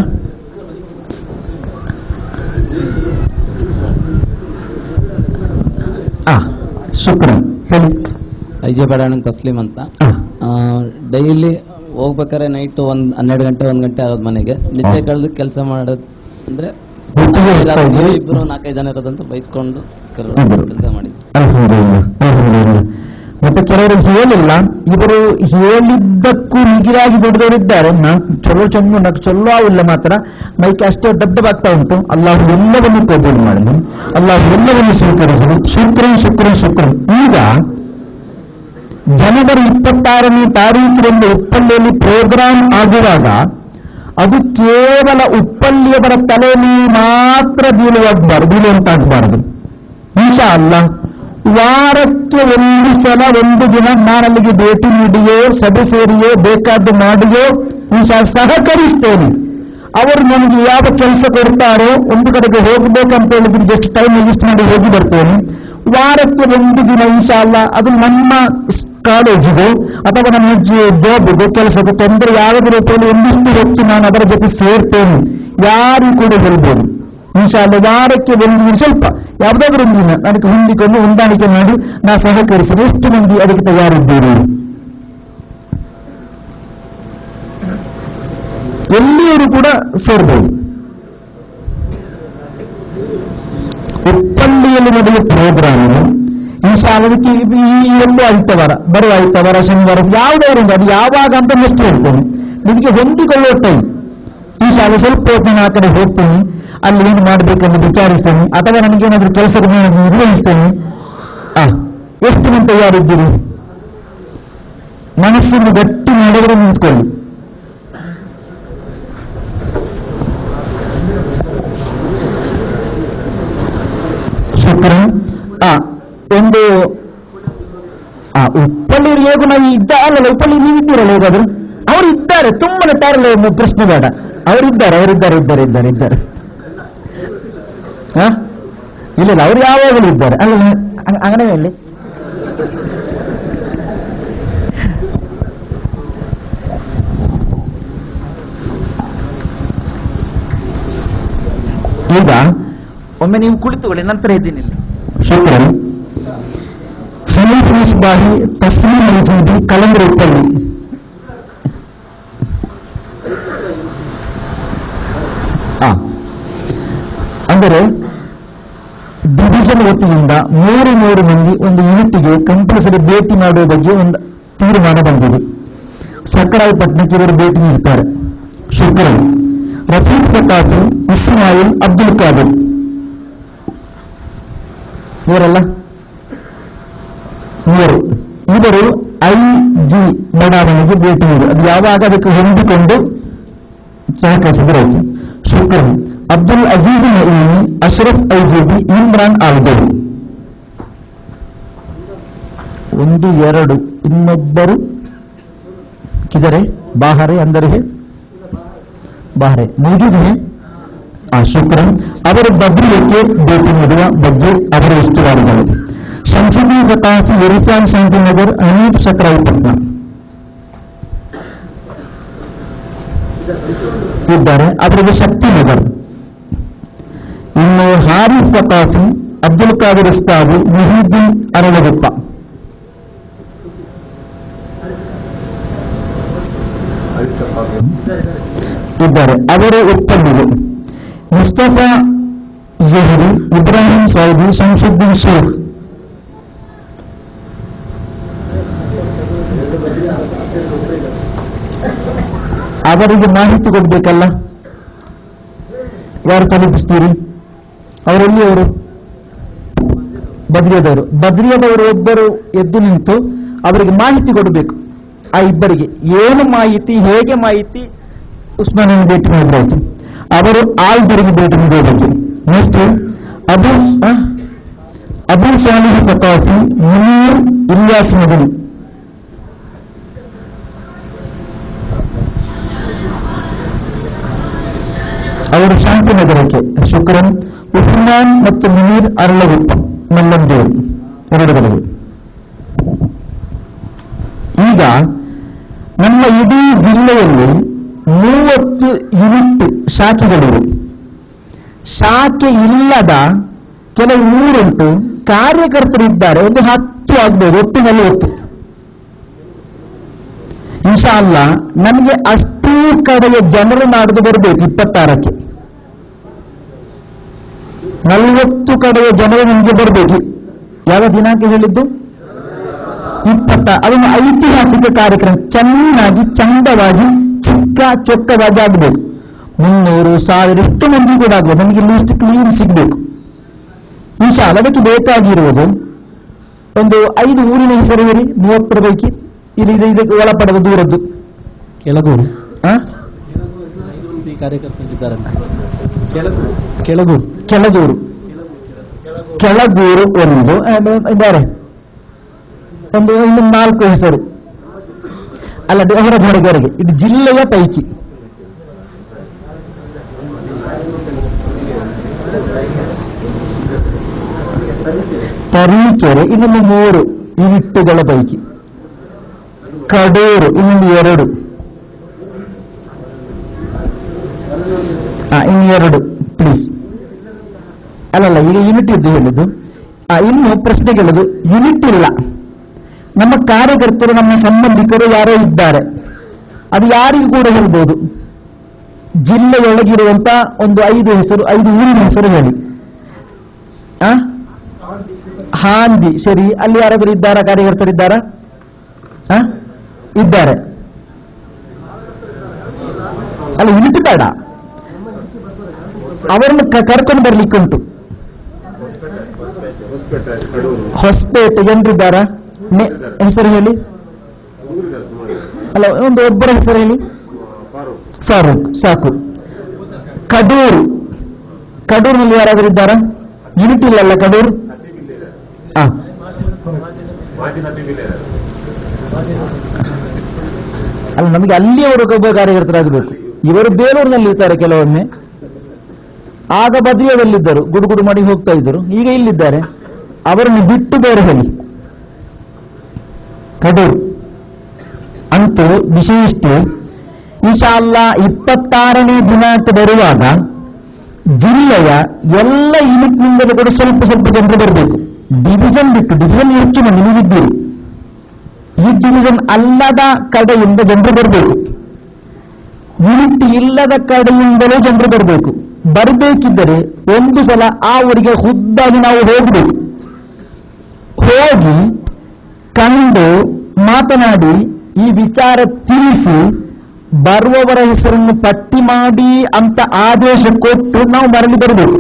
A: ಆ ಶುಕ್ರ ಹೇಳಿ
E: ಐಜೆ ಬಡಾಣ ತಸ್ಲಿಂ ಅಂತ
A: ಆ,
E: ಡೈಲಿ ಹೋಗ್ಬೇಕಾದ್ರೆ ನೈಟ್ ಒಂದ್ ಹನ್ನೆರಡು ಗಂಟೆ ಒಂದ್ ಗಂಟೆ ಆಗೋದು ಮನೆಗೆ ನಿದ್ದೆ ಕಳೆದು ಕೆಲಸ ಮಾಡೋದು ಅಂದ್ರೆ
A: ಒಟ್ಟಿಗೆ ಹೋಗ್ತಾ ಇದ್ರಿ?
E: ಇಬ್ರು ನಾಲ್ಕೈದು ಜನ ಇರೋದಂತ ಬೈಸ್ಕೊಂಡು
A: ಇಬ್ರು.
E: ಕೆಲಸ ಮಾಡಿದ್ವಿ
A: ಅಲ್ಹಮ್ದುಲಿಲ್ಲಾಹ್, ಅಲ್ಹಮ್ದುಲಿಲ್ಲಾಹ್. ಮತ್ತೆ ಕೆಲವರು ಹೇಳಿಲ್ಲ ಇವರು ಹೇಳಿದ್ದಕ್ಕೂ ಮಿಗಿಲಾಗಿ ದೊಡ್ಡದವರಿದ್ದಾರೆ ನಾನು ಚೊಲ್ಲೋ ಚಂದ నాకు ಚೊಲ್ಲೋ ಇಲ್ಲ ಮಾತ್ರ ಮೈಕ್ ಅಷ್ಟೇ ದಡ್ಡವಾಗ್ತಾ ಉಂಟು ಅಲ್ಲಾಹು ಎಲ್ಲವನ್ನು ಕಬೂಲ್ ಮಾಡಲಿ ಅಲ್ಲಾಹು ಎಲ್ಲವನ್ನು ಸ್ವೀಕರಿಸಲಿ ಶುಕ್ರನ್ ಶುಕ್ರನ್ ಶುಕ್ರನ್ ಈಗ ಜನವರಿ ಇಪ್ಪತ್ತಾರನೇ ತಾರೀಕಿನಲ್ಲಿ ಉಪ್ಪಳ್ಳಿಯಲ್ಲಿ ಪ್ರೋಗ್ರಾಂ ಆಗುವಾಗ ಅದು ಕೇವಲ ಉಪ್ಪಳ್ಳಿಯವರ ತಲೆಯಲ್ಲಿ ಮಾತ್ರ ಬೀಳುವಾಗಬಾರದು ಬೀಳುವಂತಾಗಬಾರದು ಇನ್ಶಾ ಅಲ್ಲ ವಾರಕ್ಕೆ ಒಂದು ಸಲ ಒಂದು ದಿನ ನಾನು ಅಲ್ಲಿಗೆ ಭೇಟಿ ನೀಡಿಯೋ ಸಭೆ ಸೇರಿಯೋ ಬೇಕಾದ್ದು ಮಾಡಿಯೋ ಇನ್ಶಾ ಸಹಕರಿಸ್ತೇನೆ ಅವರು ನನಗೆ ಯಾವ ಕೆಲಸ ಕೊಡ್ತಾರೋ ಒಂದು ಕಡೆಗೆ ಹೋಗ್ಬೇಕಂತ ಹೇಳಿದ್ರೆ ಜಸ್ಟ್ ಟೈಮ್ ಅಡ್ಜಸ್ಟ್ ಮಾಡಿ ಹೋಗಿ ಬರ್ತೇನೆ ವಾರಕ್ಕೆ ಒಂದು ದಿನ ಇನ್ಶಾ ಅಲ್ಲ ಅದು ನಮ್ಮ ಸ್- ಕಾಲೇಜಿಗೋ ಅಥವಾ ನಮ್ಮ ಜ- ಜಾಬ್ಗೋ ಕೆಲಸಕ್ಕೋ ತೊಂದರೆ ಯಾವುದೇ ರೂಪದಲ್ಲಿ ಒಂದಿಷ್ಟು ಹೊತ್ತು ನಾನು ಅದರ ಜೊತೆ ಸೇರ್ತೇನೆ ಯಾರು ಕೂಡ ಹೇಳ್ಬೋದು ಇನ್ಶಾಲ್ಲ ವಾರಕ್ಕೆ ಒಂದು ದಿನ ಸ್ವಲ್ಪ ಯಾವುದಾದ್ರೂ ಒಂದು ದಿನ ಅದಕ್ಕೆ ಹೊಂದಿಕೊಂಡು ಹೊಂದಾಣಿಕೆ ಮಾಡಿ ನಾ ಸಹಕರಿಸಿದೆ ಎಷ್ಟು ಮಂದಿ ಅದಕ್ಕೆ ತಯಾರಿದ್ದೀರಿ ಎಲ್ಲಿಯವರು ಕೂಡ ಸೇರ್ಬೋದು ಉಪ್ಪಳ್ಳಿಯಲ್ಲಿ ನಡೆಯುವ ಪ್ರೋಗ್ರಾಮ್ ಇನ್ಶಾಲ್ಲ ಅದಕ್ಕೆ ಈ ಒಂದು ಆಯ್ತವಾರ ಬರುವ ಆಯ್ತವಾರ ಶನಿವಾರ ಯಾವುದಾದ್ರು ಒಂದು ಅದು ಯಾವಾಗ ಅಂತ ನೆಕ್ಸ್ಟ್ ಹೇಳ್ತೇನೆ ನಿಮಗೆ ಹೊಂದಿಕೊಳ್ಳುವ ಟೈಮ್ ಇನ್ಶಾಲ್ಲ ಸ್ವಲ್ಪ ಹೊತ್ತು ನಾನು ಆ ಕಡೆ ಹೋಗ್ತೇನೆ ಅಲ್ಲಿ ಏನು ಮಾಡ್ಬೇಕಂತ ವಿಚಾರಿಸ್ತೇನೆ ಅಥವಾ ನನಗೇನಾದ್ರೂ ಕೆಲಸ ನಿರ್ವಹಿಸ್ತೇನೆ ಆ ಎಷ್ಟು ಮಂದಿ ತಯಾರಿದ್ದೀರಿ ಮನಸ್ಸನ್ನು ಗಟ್ಟಿ ಮಾಡಿದ್ರೆ ನಿಂತ್ಕೊಳ್ಳಿ ಶುಕ್ರನ್ ಆ ಒಂದು ಆ ಉಪ್ಪಳ್ಳಿಯವರು ಹೇಗೂ ನಾವು ಇದ್ದ ಅಲ್ಲಲ್ಲ ಉಪ್ಪಳ್ಳಿ ನೀವು ಇದ್ದೀರಲ್ಲ ಹೇಗಾದ್ರು ಅವರು ಇದ್ದಾರೆ ತುಂಬಾನೇ ತಾರಲ್ಲ ಮ- ಪ್ರಶ್ನೆ ಬೇಡ ಅವರಿದ್ದಾರೆ ಅವರಿದ್ದಾರೆ ಇದ್ದಾರೆ ಇದ್ದಾರೆ ಇದ್ದಾರೆ ಹಾ ಇಲ್ಲ ಇಲ್ಲ ಅವ್ರು ಯಾವಾಗಲೂ ಇದ್ದಾರೆ ಅಲ್ಲ ಅ- ಅಂಗಡಿಯಲ್ಲಿ ಈಗ ಒಮ್ಮೆ ನೀವು ಕುಳಿತುಕೊಳ್ಳಿ ನಂತರ ಇದ್ದೀನಿ ಇಲ್ಲಿ ಶುಕ್ರನ್ ಹನೀಫ್ ಮಿಸ್ಬಾಹಿ ತಸ್ಲೀಂ ಮೈಜೀಬಿ ಕಲಂದ್ರ ಉಪ್ಪಳ್ಳಿ ಆ ಅಂದರೆ ಡಿವಿಷನ್ ವತಿಯಿಂದ ಮೂರು ಮೂರು ಮಂದಿ ಒಂದು ಯೂನಿಟ್ಗೆ ಕಂಪಲ್ಸರಿ ಭೇಟಿ ಮಾಡುವ ಬಗ್ಗೆ ಒಂದು ತೀರ್ಮಾನ ಬಂದಿದೆ ಸಕ್ಕರಾಯಪಟ್ಟಣಕ್ಕೆ ಇವರು ಭೇಟಿ ನೀಡ್ತಾರೆ ಶುಕ್ರನ್ ರಫೀಕ್ ಫಟಾಫಿ ಇಸ್ಮಾಯಿಲ್ ಅಬ್ದುಲ್ ಕಾದಿರ್ ಇವರಲ್ಲ ಇವರು ಇವರು ಐ ಜಿ ಬಡಾವಣೆಗೆ ಭೇಟಿ ನೀಡಿ ಅದು ಯಾವಾಗ ಅದಕ್ಕೆ ಹೊಂದಿಕೊಂಡು ಸಹಕರಿಸಿದರಾಯಿತು ಶುಕ್ರನ್ ಅಬ್ದುಲ್ ಅಜೀಜ್ ನঈಮಿ ಅಶ್ರಫ್ ಐಜಿಬಿ ಇಮ್ರಾನ್ ಆಲ್ಗಡಿ ಒಂದು ಎರಡು ಇನ್ನೊಬ್ಬರು ಕಿದರೆ ಬಾಹರೆ ಅಂದರೆ ಹೇ ಬಾಹರೆ ಮೌಜೂದ್ ಹೇ ಆ ಶುಕ್ರನ್ ಅವರು ಬದ್ರಿಯಕ್ಕೆ ಭೇಟಿ ನೀಡುವ ಬಗ್ಗೆ ಅವರ ಉಸ್ತುವಾರಿಗಳು ಶಂಸುದ್ದೀನ್ ಫತಾಫಿ ಇರ್ಫಾನ್ ಶಾಂತಿನಗರ್ ಹನೀಫ್ ಸಕ್ರಾಯಿಪಟ್ನ ಇದ್ದಾರೆ ಅವರಿಗೆ ಶಕ್ತಿನಗರ್ ಇನ್ನು ಹಾರಿಫ್ ಫತಾಫಿ ಅಬ್ದುಲ್ ಕಾದಿರ್ ಉಸ್ತಾದಿ ಮುಹಿದ್ದೀನ್ ಅರಳಗುಪ್ಪ ಇದ್ದಾರೆ ಅವರು ಉಪ್ಪಳ್ಳಿಗೆ ಮುಸ್ತಫಾ ಜುಹರಿ ಇಬ್ರಾಹಿಂ ಸೌದಿ ಶಂಸುದ್ದೀನ್ ಶೇಖ್ ಅವರಿಗೆ ಮಾಹಿತಿ ಕೊಡ್ಬೇಕಲ್ಲ ಯಾರು ತಲುಪಿಸ್ತೀರಿ ಅವರೆಲ್ಲಿ ಅವರು ಬದ್ರಿಯದವರು ಬದ್ರಿಯದವರು ಒಬ್ಬರು ಎದ್ದು ನಿಂತು ಅವರಿಗೆ ಮಾಹಿತಿ ಕೊಡಬೇಕು ಆ ಇಬ್ಬರಿಗೆ ಏನು ಮಾಹಿತಿ ಹೇಗೆ ಮಾಹಿತಿ ಉಸ್ಮಾನನ್ನು ಭೇಟಿ ಮಾಡಿದ್ರಾಯ್ತು ಅವರು ಆಲ್ದರಿಗೆ ಭೇಟಿ ನೀಡಬೇಕು ನೆಕ್ಸ್ಟ್ ಅಬು ಆ? ಅಬು ಸಾಲಿಹ್ ಸಕಾಫಿ ಮುನೀರ್ ಇಲ್ಯಾಸ್ ಮಗನಿ ಅವರು ಶಾಂತಿನಗರಕ್ಕೆ ಶುಕ್ರನ್ ಉಸ್ಮಾನ್ ಮತ್ತು ಮುನೀರ್ ಅರಳಗುಪ್ಪ ಮಲ್ಲಂದೇವರು ಎರಡು ಕಡೆಗೆ ಈಗ ನಮ್ಮ ಇಡೀ ಜಿಲ್ಲೆಯಲ್ಲಿ ಮೂವತ್ತು ಯೂನಿಟ್ ಶಾಖೆಗಳಿವೆ ಶಾಖೆ ಇಲ್ಲದ ಕೆಲವು ಊರುಂಟು ಕಾರ್ಯಕರ್ತರಿದ್ದಾರೆ ಒಂದು ಹತ್ತು ಆಗ್ಬೋದು ಒಟ್ಟಿನಲ್ಲಿ ಒತ್ತು ಇನ್ಶಾ ಅಲ್ಲ ನಮಗೆ ಅಷ್ಟೂ ಕಡೆಯ ಜನರು ನಾಡ್ದು ಬರಬೇಕು ಇಪ್ಪತ್ತಾರಕ್ಕೆ ನಲವತ್ತು ಕಡೆಯ ಜನರು ನಮಗೆ ಬರಬೇಕು ಯಾವ ದಿನಾಂಕ ಹೇಳಿದ್ದು ಇಪ್ಪತ್ತ ಅದೊಂದು ಐತಿಹಾಸಿಕ ಕಾರ್ಯಕ್ರಮ ಚೆನ್ನಾಗಿ ಚಂದವಾಗಿ ಚಿಕ್ಕ ಚೊಕ್ಕವಾಗಿ ಆಗಬೇಕು ಮುನ್ನೂರು ಸಾವಿರ ಎಷ್ಟು ಮಂದಿ ಕೂಡ ಆಗ್ಬೋದು ನಮಗೆ ಲಿಸ್ಟ್ ಕ್ಲೀನ್ ಸಿಗಬೇಕು ಇನ್ಶಾ ಅಲ್ಲ ಅದಕ್ಕೆ ಬೇಕಾಗಿರುವುದು ಒಂದು ಐದು ಊರಿನ ಹೆಸರು ಹೇಳಿ ಮೂವತ್ತರ ಪೈಕಿ ಇದು ಇದು ಇದಕ್ಕೆ ಒಳಪಡದ ದೂರದ್ದು
C: ಕೆಳಗೂರು
A: ಆ?
B: ಈ ಕಾರ್ಯಕರ್ತರಿದ್ದಾರಲ್ಲ ಕೆಳಗೂರು
A: ಕೆಳಗೂರು ಕೆಳಗೂರು ಒಂದು ಆ, ಬ- ಬೇರೆ ಒಂದು ಇನ್ನು ನಾಲ್ಕು ಹೆಸರು ಅಲ್ಲ ಅದು ಹೊರಗೆ ಹೊರಗೆ ಹೊರಗೆ ಇದು ಜಿಲ್ಲೆಯ ಪೈಕಿ ತರೀಕೆರೆ ಇನ್ನೊಂದು ಮೂರು ಯೂನಿಟ್ಟುಗಳ ಪೈಕಿ ಕಡೂರು ಇನ್ನೊಂದು ಎರಡು ಆ, ಇನ್ನು ಎರಡು ಪ್ಲೀಸ್ ಅಲ್ಲಲ್ಲ ಈಗ ಯೂನಿಟ್ ಇದ್ದು ಹೇಳಿದ್ದು ಆ, ಇನ್ನು ಪ್ರಶ್ನೆ ಕೇಳುದು ಯೂನಿಟ್ ಇಲ್ಲ ನಮ್ಮ ಕಾರ್ಯಕರ್ತರು ನಮ್ಮ ಸಂಬಂಧಿಕರು ಯಾರೋ ಇದ್ದಾರೆ ಅದು ಯಾರಿಗೂ ಕೂಡ ಹೇಳ್ಬೋದು ಜಿಲ್ಲೆಯೊಳಗಿರುವಂತ ಒಂದು ಐದು ಹೆಸರು ಐದು ಊರಿನ ಹೆಸರು ಹೇಳಿ ಆ ಹಾಂದಿ ಸರಿ ಅಲ್ಲಿ ಯಾರಾದರೂ ಇದ್ದಾರಾ ಕಾರ್ಯಕರ್ತರಿದ್ದಾರಾ ಆ? ಇದ್ದಾರೆ ಅಲ್ಲ ಯೂನಿಟ್ ಬೇಡ ಅವರನ್ನು ಕ- ಕರ್ಕೊಂಡು ಬರ್ಲಿಕ್ಕೆ ಉಂಟು ಹೊಸಪೇಟೆ ಜನರಿದ್ದಾರಾ ನೆ- ಹೆಸರು ಹೇಳಿ ಅಲ್ಲ ಒಂದು ಒಬ್ಬರ ಹೆಸರು ಹೇಳಿ ಫಾರೂಕ್ ಸಾಕು ಕಡೂರು ಕಡೂರಿನಲ್ಲಿ ಯಾರಾದರೂ ಇದ್ದಾರಾ ಯೂನಿಟ್ ಇಲ್ಲಲ್ಲ ಕಡೂರು ಆ ಅಲ್ಲ ನಮಗೆ ಅಲ್ಲಿಯವರು ಒಬ್ಬ ಕಾರ್ಯಕರ್ತರಾಗಬೇಕು ಇವರು ಬೇಲೂರಿನಲ್ಲಿ ಇರ್ತಾರೆ ಕೆಲವೊಮ್ಮೆ ಆಗ ಬದ್ರಿಯದಲ್ಲಿದ್ದರು ಗುಡುಗುಡು ಮಾಡಿ ಹೋಗ್ತಾ ಇದ್ದರು ಈಗ ಇಲ್ಲಿದ್ದಾರೆ ಅವರನ್ನು ಬಿಟ್ಟು ಬೇರೆ ಹೇಳಿ ಕಡೂರು ಅಂತೂ ವಿಷಯ ಇಷ್ಟೇ ಇನ್ಶಾಲ್ಲ ಇಪ್ಪತ್ತಾರನೇ ದಿನಾಂಕ ಬರುವಾಗ ಜಿಲ್ಲೆಯ ಎಲ್ಲ ಯೂನಿಟ್ನಿಂದಲೂ ಕೂಡ ಸ್ವಲ್ಪ ಸ್ವಲ್ಪ ಜನರು ಬರಬೇಕು ಡಿವಿಷನ್ ಬಿಟ್ಟು ಡಿವಿಷನ್ ಹೆಚ್ಚು ಮಂದಿ ನೀವಿದ್ದೀರಿ ಈ ಡಿವಿಷನ್ ಅಲ್ಲದ ಕಡೆಯಿಂದ ಜನರು ಬರಬೇಕು ಯೂನಿಟ್ ಇಲ್ಲದ ಕಡೆಯಿಂದಲೂ ಜನರು ಬರಬೇಕು ಬರಬೇಕಿದ್ದರೆ ಒಂದು ಸಲ ಆ ಊರಿಗೆ ಖುದ್ದಾಗಿ ನಾವು ಹೋಗಬೇಕು ಹೋಗಿ ಕಂಡು ಮಾತನಾಡಿ ಈ ವಿಚಾರ ತಿಳಿಸಿ ಬರುವವರ ಹೆಸರನ್ನು ಪಟ್ಟಿ ಮಾಡಿ ಅಂತ ಆದೇಶ ಕೊಟ್ಟು ನಾವು ಮರಳಿ ಬರಬೇಕು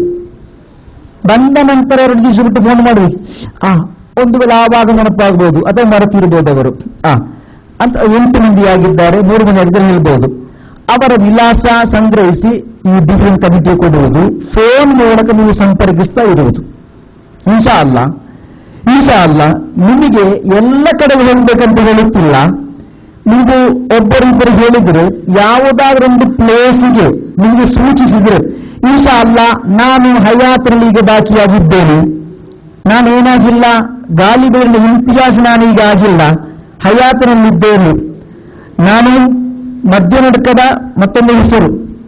A: ಬಂದ ನಂತರ ಎರಡು ದಿವಸ ಬಿಟ್ಟು ಫೋನ್ ಮಾಡಬೇಕು ಆ ಒಂದು ವೇಳೆ ಆವಾಗ ನೆನಪಾಗಬಹುದು ಅಥವಾ ಮರೆತಿರ್ಬೋದು ಅವರು ಆ ಅಂತ ಎಂಟು ಮಂದಿ ಆಗಿದ್ದಾರೆ ಮೂರು ಮಂದಿ ಆಗಿದ್ದರೆ ಹೇಳ್ಬೋದು ಅವರ ವಿಳಾಸ ಸಂಗ್ರಹಿಸಿ ಈ ಡಿವಿಷನ್ ಕಮಿಟಿ ಕೊಡುವುದು ಫೋನ್ ಮೂಲಕ ನೀವು ಸಂಪರ್ಕಿಸ್ತಾ ಇರುವುದು ಇನ್ಶಾ ಅಲ್ಲ ಇನ್ಶಾ ಅಲ್ಲ ನಿಮಗೆ ಎಲ್ಲ ಕಡೆ ಹೋಗ್ಬೇಕಂತ ಹೇಳುತ್ತಿಲ್ಲ ನೀವು ಒಬ್ಬರಿಬ್ಬರು ಹೇಳಿದ್ರೆ ಯಾವುದಾದ್ರೂ ಒಂದು ಪ್ಲೇಸಿಗೆ ನಿಮಗೆ ಸೂಚಿಸಿದ್ರೆ ಇನ್ಶಾ ಅಲ್ಲ ನಾನು ಹಯಾತ್ರಲ್ಲಿ ಈಗ ಬಾಕಿಯಾಗಿದ್ದೇನೆ ನಾನು ಏನಾಗಿಲ್ಲ ಗಾಲಿಬೇರಿನ ಇತಿಹಾಸ ನಾನೀಗ ಆಗಿಲ್ಲ ಹಯಾತ್ನಲ್ಲಿದ್ದೇನೆ ನಾನು ಮಧ್ಯನಡ್ಕದ ಮತ್ತೊಂದು ಹೆಸರು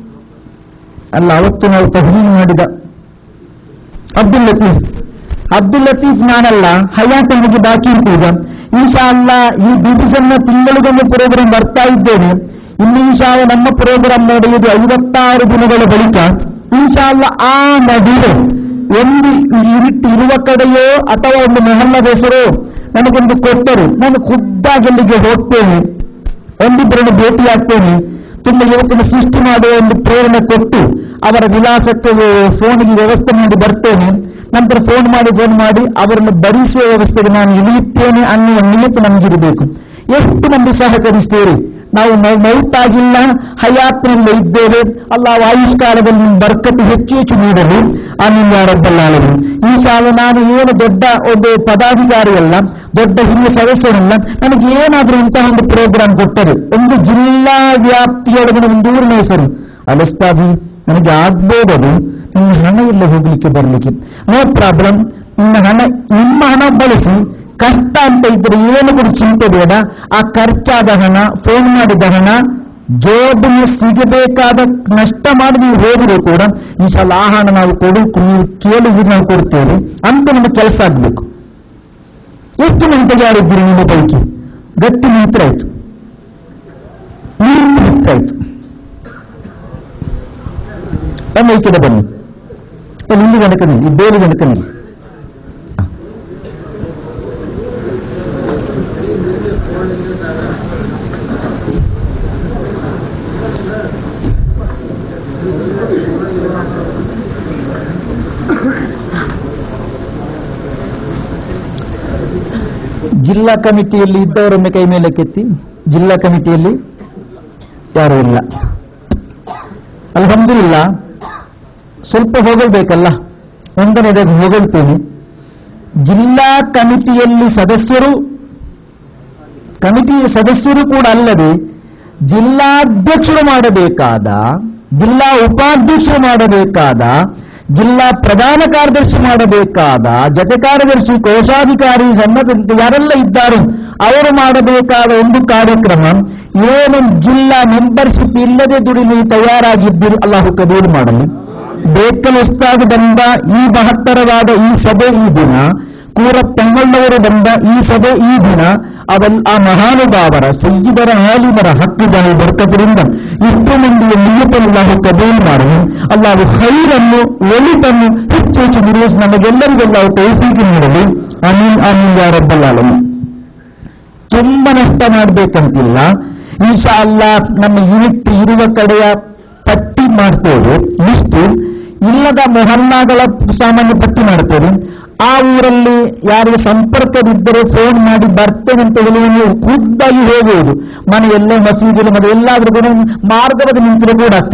A: ಅಲ್ಲ ಅವತ್ತು ನಾವು ತಹ್ಲೀಲ್ ಮಾಡಿದ ಅಬ್ದುಲ್ ಲತೀಫ್ ಅಬ್ದುಲ್ ಲತೀಫ್ ನಾನಲ್ಲ ಹಯಾತ್ ನನಗೆ ಬಾಕಿ ಉಂಟು ಈಗ ಇನ್ಶಾ ಅಲ್ಲ ಈ ಡಿವಿಷನ್ ನ ತಿಂಗಳಿಗೊಮ್ಮೆ ಪ್ರೋಗ್ರಾಂ ಬರ್ತಾ ಇದ್ದೇನೆ ಇನ್ನು ಇನ್ಶಾ ಅಲ್ಲ ನಮ್ಮ ಪ್ರೋಗ್ರಾಂ ನಡೆಯುವುದು ಐವತ್ತಾರು ದಿನಗಳ ಬಳಿಕ ಇನ್ಶಾ ಅಲ್ಲ ಆ ನಡುವೆ ಒಂದು ಯೂನಿಟ್ ಇರುವ ಕಡೆಯೋ ಅಥವಾ ಒಂದು ಮೊಹಲ್ಲದ ಹೆಸರು ನನಗೊಂದು ಕೊಟ್ಟರು ನಾನು ಖುದ್ದಾಗಿ ಅಲ್ಲಿಗೆ ಹೋಗ್ತೇನೆ ಒಂದಿಬ್ಬರನ್ನು ಭೇಟಿಯಾಗ್ತೇನೆ ತುಂಬ ಯುವಕನ ಸೃಷ್ಟಿ ಮಾಡುವ ಒಂದು ಪ್ರೇರಣೆ ಕೊಟ್ಟು ಅವರ ವಿಳಾಸಕ್ಕೆ ಫೋನ್ಗೆ ವ್ಯವಸ್ಥೆ ಮಾಡಿ ಬರ್ತೇನೆ ನಂತರ ಫೋನ್ ಮಾಡಿ ಫೋನ್ ಮಾಡಿ ಅವರನ್ನು ಭರಿಸುವ ವ್ಯವಸ್ಥೆಗೆ ನಾನು ಇಳಿಯುತ್ತೇನೆ ಅನ್ನುವ ನಿಯತ್ತು ನಮಗಿರಬೇಕು ಎಷ್ಟು ಮಂದಿ ಸಹಕರಿಸ್ತೇವೆ ನಾವು ಮೌ- ಮೌತಾಗಿಲ್ಲ ಹಯಾತ್ನಲ್ಲೇ ಇದ್ದೇವೆ ಅಲ್ಲ ಆಯುಷ್ಕಾಲದಲ್ಲಿ ನಿಮ್ಮ ಬರ್ಕತ್ತು ಹೆಚ್ಚು ಹೆಚ್ಚು ನೀಡಲು ಆಮೀನ್ ಯಾ ರಬ್ಬಲ್ ಆಲಮೀನ್. ಈ ಸಾಲ ನಾನು ಏನು ದೊಡ್ಡ ಒಂದು ಪದಾಧಿಕಾರಿ ಅಲ್ಲ ದೊಡ್ಡ ಹಿರಿಯ ಸದಸ್ಯರಲ್ಲ ನನಗೆ ಏನಾದ್ರೂ ಇಂತಹ ಒಂದು ಪ್ರೋಗ್ರಾಂ ಕೊಟ್ಟರೆ ಒಂದು ಜಿಲ್ಲಾ ವ್ಯಾಪ್ತಿಯೊಳಗಿನ ಒಂದು ಊರಿನ ಹೆಸರು ಅಲಸ್ತಾದಿ ನನಗೆ ಆಗ್ಬೋದದು ನಿಮ್ಮ ಹಣ ಇಲ್ಲ ಹೋಗ್ಲಿಕ್ಕೆ ಬರ್ಲಿಕ್ಕೆ ನೋ ಪ್ರಾಬ್ಲಮ್ ನಿಮ್ಮ ಹಣ ನಿಮ್ಮ ಹಣ ಬಳಸಿ ಕಷ್ಟ ಅಂತ ಇದ್ರೆ ಏನು ಕೂಡ ಚಿಂತೆ ಬೇಡ ಆ ಖರ್ಚಾದ ಹಣ ಫೋನ್ ಮಾಡಿದ ಹಣ ಜೋಬಿನ ಸಿಗಬೇಕಾದ ನಷ್ಟ ಮಾಡಿ ನೀವು ಹೋದರೂ ಕೂಡ ಇನ್ಶಾಲ್ಲ ಆ ಹಣ ನಾವು ಕೊಡು ನೀವು ಕೇಳಿದ್ರೆ ನಾವು ಕೊಡ್ತೇವೆ ಅಂತ ನಿಮ್ಮ ಕೆಲಸ ಆಗ್ಬೇಕು ಎಷ್ಟು ಮಂದಿ ತಯಾರಿದ್ದೀರಿ ನಿಮ್ಮ ಪೈಕಿ ಗಟ್ಟಿ ನಿಂತ್ರ ಆಯ್ತು ನಿಂತು ಬಿಟ್ಟಾಯ್ತು ಒಮ್ಮೆ ಈ ಕಡೆ ಬನ್ನಿ ಇಲ್ಲಿ ಇಲ್ಲಿ ತನಕ ನಿಲ್ಲಿ ಈ ಬೇಲಿ ತನಕ ನಿಲ್ಲಿ ಜಿಲ್ಲಾ ಕಮಿಟಿಯಲ್ಲಿ ಇದ್ದವರೊಮ್ಮೆ ಕೈ ಮೇಲೆ ಕೆತ್ತಿ ಜಿಲ್ಲಾ ಕಮಿಟಿಯಲ್ಲಿ ಯಾರು ಇಲ್ಲ ಅಲ್ಹಮ್ದುಲಿಲ್ಲ ಸ್ವಲ್ಪ ಹೊಗಳ್ಬೇಕಲ್ಲ ಒಂದನೇದಾಗಿ ಹೊಗಳ್ತೇನೆ ಜಿಲ್ಲಾ ಕಮಿಟಿಯಲ್ಲಿ ಸದಸ್ಯರು ಕಮಿಟಿಯ ಸದಸ್ಯರು ಕೂಡ ಅಲ್ಲದೆ ಜಿಲ್ಲಾಧ್ಯಕ್ಷರು ಮಾಡಬೇಕಾದ ಜಿಲ್ಲಾ ಉಪಾಧ್ಯಕ್ಷರು ಮಾಡಬೇಕಾದ ಜಿಲ್ಲಾ ಪ್ರಧಾನ ಕಾರ್ಯದರ್ಶಿ ಮಾಡಬೇಕಾದ ಜತೆ ಕಾರ್ಯದರ್ಶಿ ಕೋಶಾಧಿಕಾರಿ ಸನ್ನತ ಯಾರೆಲ್ಲ ಇದ್ದಾರೆ ಅವರು ಮಾಡಬೇಕಾದ ಒಂದು ಕಾರ್ಯಕ್ರಮ ಏನು ಜಿಲ್ಲಾ ಮೆಂಬರ್ಶಿಪ್ ಇಲ್ಲದೆ ದುಡಿ ನೀವು ತಯಾರಾಗಿದ್ದೀರಿ ಅಲ್ಲಾಹು ಕಬೂಲ್ ಮಾಡಲಿ ಬೇಕಲ್ ಉಸ್ತಾದ್ ಬಂದ ಈ ಮಹತ್ತರವಾದ ಈ ಸಭೆ ಈ ದಿನ ಕೂರ ತಂಗಳ್ಳವರು ಬಂದ ಈ ಸಭೆ ಈ ದಿನ ಅವಲ್ ಆ ಮಹಾನುಭಾವರ ಸಯ್ಯಿದರ ಆಲಿಮರ ಹಕ್ಕುಗಳ ಬರ್ಕದಿಂದ ಇಷ್ಟು ಮಂದಿಯ ನಿಯತನಲ್ಲಾಹು ಕಬೂಲ್ ಮಾಡಲು ಅಲ್ಲಾಹು ಖೈರನ್ನು ಒಳಿತನ್ನು ಹೆಚ್ಚು ಹೆಚ್ಚು ನಿರ್ವಹಿಸಿ ನಮಗೆಲ್ಲರಿಗೆಲ್ಲ ತೌಫೀಕಿ ನೀಡಲು ಅಮೀನ್ ಅಮೀನ್ ಯಾ ರಬ್ಬಲ್ ಆಲಮೀನ್ ತುಂಬ ನಷ್ಟ ಮಾಡಬೇಕಂತಿಲ್ಲ ಇನ್ಶಾ ಅಲ್ಲಾ ನಮ್ಮ ಯೂನಿಟ್ ಇರುವ ಕಡೆಯ ಪಟ್ಟಿ ಮಾಡ್ತೇವೆ ಲಿಸ್ಟ್ ಇಲ್ಲದ ಮೊಹಲ್ಲಾಗಳ ಸಾಮಾನ್ಯ ಪಟ್ಟಿ ಮಾಡ್ತೇವೆ ಆ ಊರಲ್ಲಿ ಯಾರಿಗೆ ಸಂಪರ್ಕವಿದ್ದರೆ ಫೋನ್ ಮಾಡಿ ಬರ್ತೇನೆ ಅಂತ ಹೇಳಿ ನೀವು ಖುದ್ದಾಗಿ ಹೋಗುವುದು ಮನೆಯಲ್ಲೇ ಮಸೀದಿಯಲ್ಲಿ ಮತ್ತೆ ಎಲ್ಲಾದ್ರೂ ಕೂಡ ಮಾರ್ಗದ ನಿಂತರೂ ಕೂಡ ಆಗ್ತದೆ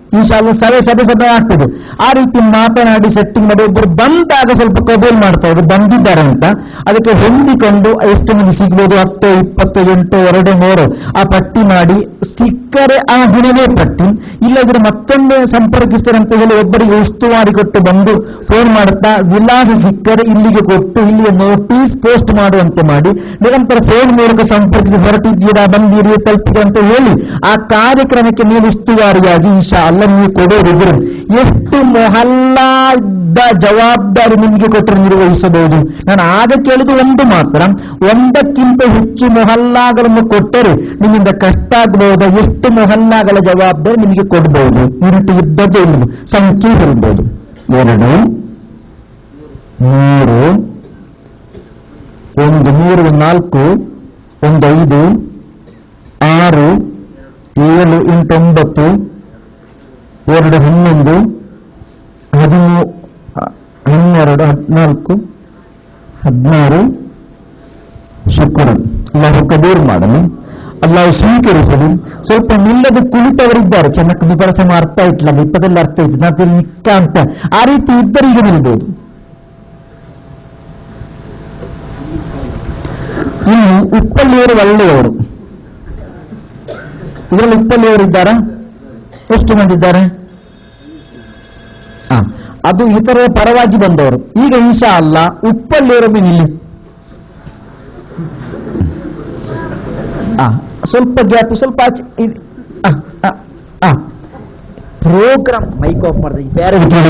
A: ಇನ್ಶಾಲ್ಲ ಸಭೆ ಸಭೆ ಸಭೆ ಆಗ್ತದೆ ಆ ರೀತಿ ಮಾತನಾಡಿ ಸೆಟ್ಟಿಂಗ್ ಮಾಡಿ ಒಬ್ಬರು ಬಂದಾಗ ಸ್ವಲ್ಪ ಕಬೂಲ್ ಮಾಡ್ತಾ ಇದ್ರು ಬಂದಿದ್ದಾರೆ ಅಂತ ಅದಕ್ಕೆ ಹೊಂದಿಕೊಂಡು ಎಷ್ಟು ಮಂದಿ ಸಿಗ್ಬೋದು ಹತ್ತು ಇಪ್ಪತ್ತು ಎಂಟು ಎರಡು ಮೂರು ಆ ಪಟ್ಟಿ ಮಾಡಿ ಸಿಕ್ಕರೆ ಆ ದಿನವೇ ಪಟ್ಟಿ ಇಲ್ಲದ್ರೆ ಮತ್ತೊಮ್ಮೆ ಸಂಪರ್ಕಿಸ್ತಾರೆ ಅಂತ ಹೇಳಿ ಒಬ್ಬರಿಗೆ ಉಸ್ತುವಾರಿ ಕೊಟ್ಟು ಬಂದು ಫೋನ್ ಮಾಡುತ್ತಾ ವಿಳಾಸ ಸಿಕ್ಕರೆ ಇಲ್ಲಿಗೆ ಕೊಟ್ಟು ಇಲ್ಲಿಗೆ ನೋಟಿಸ್ ಪೋಸ್ಟ್ ಮಾಡುವಂತೆ ಮಾಡಿ ನಿರಂತರ ಫೋನ್ ಮೂಲಕ ಸಂಪರ್ಕಿಸಿ ಹೊರಟಿದ್ದೀರಾ ಬಂದಿರಿ ತಲುಪಿದೆ ಅಂತ ಹೇಳಿ ಆ ಕಾರ್ಯಕ್ರಮಕ್ಕೆ ನೀವು ಉಸ್ತುವಾರಿಯಾಗಿ ಇಶಾ ಅಲ್ಲ ನೀವು ಕೊಡೋರಿದ್ರೆ ಎಷ್ಟು ಮೊಹಲ್ಲಾದ ಜವಾಬ್ದಾರಿ ನಿಮಗೆ ಕೊಟ್ಟರೆ ನಿರ್ವಹಿಸಬಹುದು ನಾನು ಆಗ ಕೇಳಿದ ಒಂದು ಮಾತ್ರ ಒಂದಕ್ಕಿಂತ ಹೆಚ್ಚು ಮೊಹಲ್ಲಾಗಳನ್ನು ಕೊಟ್ಟರೆ ನಿಮ್ಮಿಂದ ಕಷ್ಟ ಆಗಬಹುದ ಎಷ್ಟು ಮೊಹಲ್ಲಾಗಳ ಜವಾಬ್ದಾರಿ ನಿಮಗೆ ಕೊಡಬಹುದು ಯೂನಿಟ್ ಇದ್ದದ್ದು ಇಲ್ಲದು ಸಂಖ್ಯೆ ಹೇಳ್ಬೋದು ಎರಡು ಮೂರು ಒಂದು ಮೂರು ನಾಲ್ಕು ಒಂದು ಐದು ಆರು ಏಳು ಎಂಟು ಒಂಬತ್ತು ಎರಡು ಹನ್ನೊಂದು ಹದಿಮೂ ಹ- ಹನ್ನೆರಡು ಹದಿನಾಲ್ಕು ಹದಿನಾರು ಶುಕ್ರ ಅಲ್ಲಾಹು ಕಬೂರ್ ಮಾಡಲಿ ಅಲ್ಲಾಹು ಸ್ವೀಕರಿಸಲಿ ಸ್ವಲ್ಪ ನಿಲ್ಲದೆ ಕುಳಿತವರಿದ್ದಾರೆ ಚೆನ್ನಕ್ಕೆ ವಿಪರಸಮ ಅರ್ಥ ಇಟ್ಲ ಇಪ್ಪದಲ್ಲಿ ಅರ್ಥ ಇತ್ತು ನಾನು ನಿಕ್ಕ ಅಂತ ಆ ರೀತಿ ಇದ್ದರೆ ಈಗ ನಿಲ್ಬಹುದು ಇನ್ನು ಉಪ್ಪಳ್ಳಿಯವರು ಒಳ್ಳೆಯವರು ಇದರಲ್ಲಿ ಉಪ್ಪಳ್ಳಿಯವರು ಇದ್ದಾರಾ ಎಷ್ಟು ಮಂದಿ ಇದ್ದಾರೆ ಆ, ಅದು ಇತರ ಪರವಾಗಿ ಬಂದವರು ಈಗ ಇನ್ಶಾ ಅಲ್ಲ ಉಪ್ಪಳ್ಳಿಯವರೊಮ್ಮೆ ನಿಲ್ಲಿ ಆ, ಸ್ವಲ್ಪ ಗ್ಯಾಪ್ ಸ್ವಲ್ಪ ಆಚೆ ಇದ್- ಆ, ಆ, ಆ. ಪ್ರೋಗ್ರಾಮ್ ಮೈಕ್ ಆಫ್ ಮಾಡಿದೆ ಬೇರೆ ಕೇಳಿ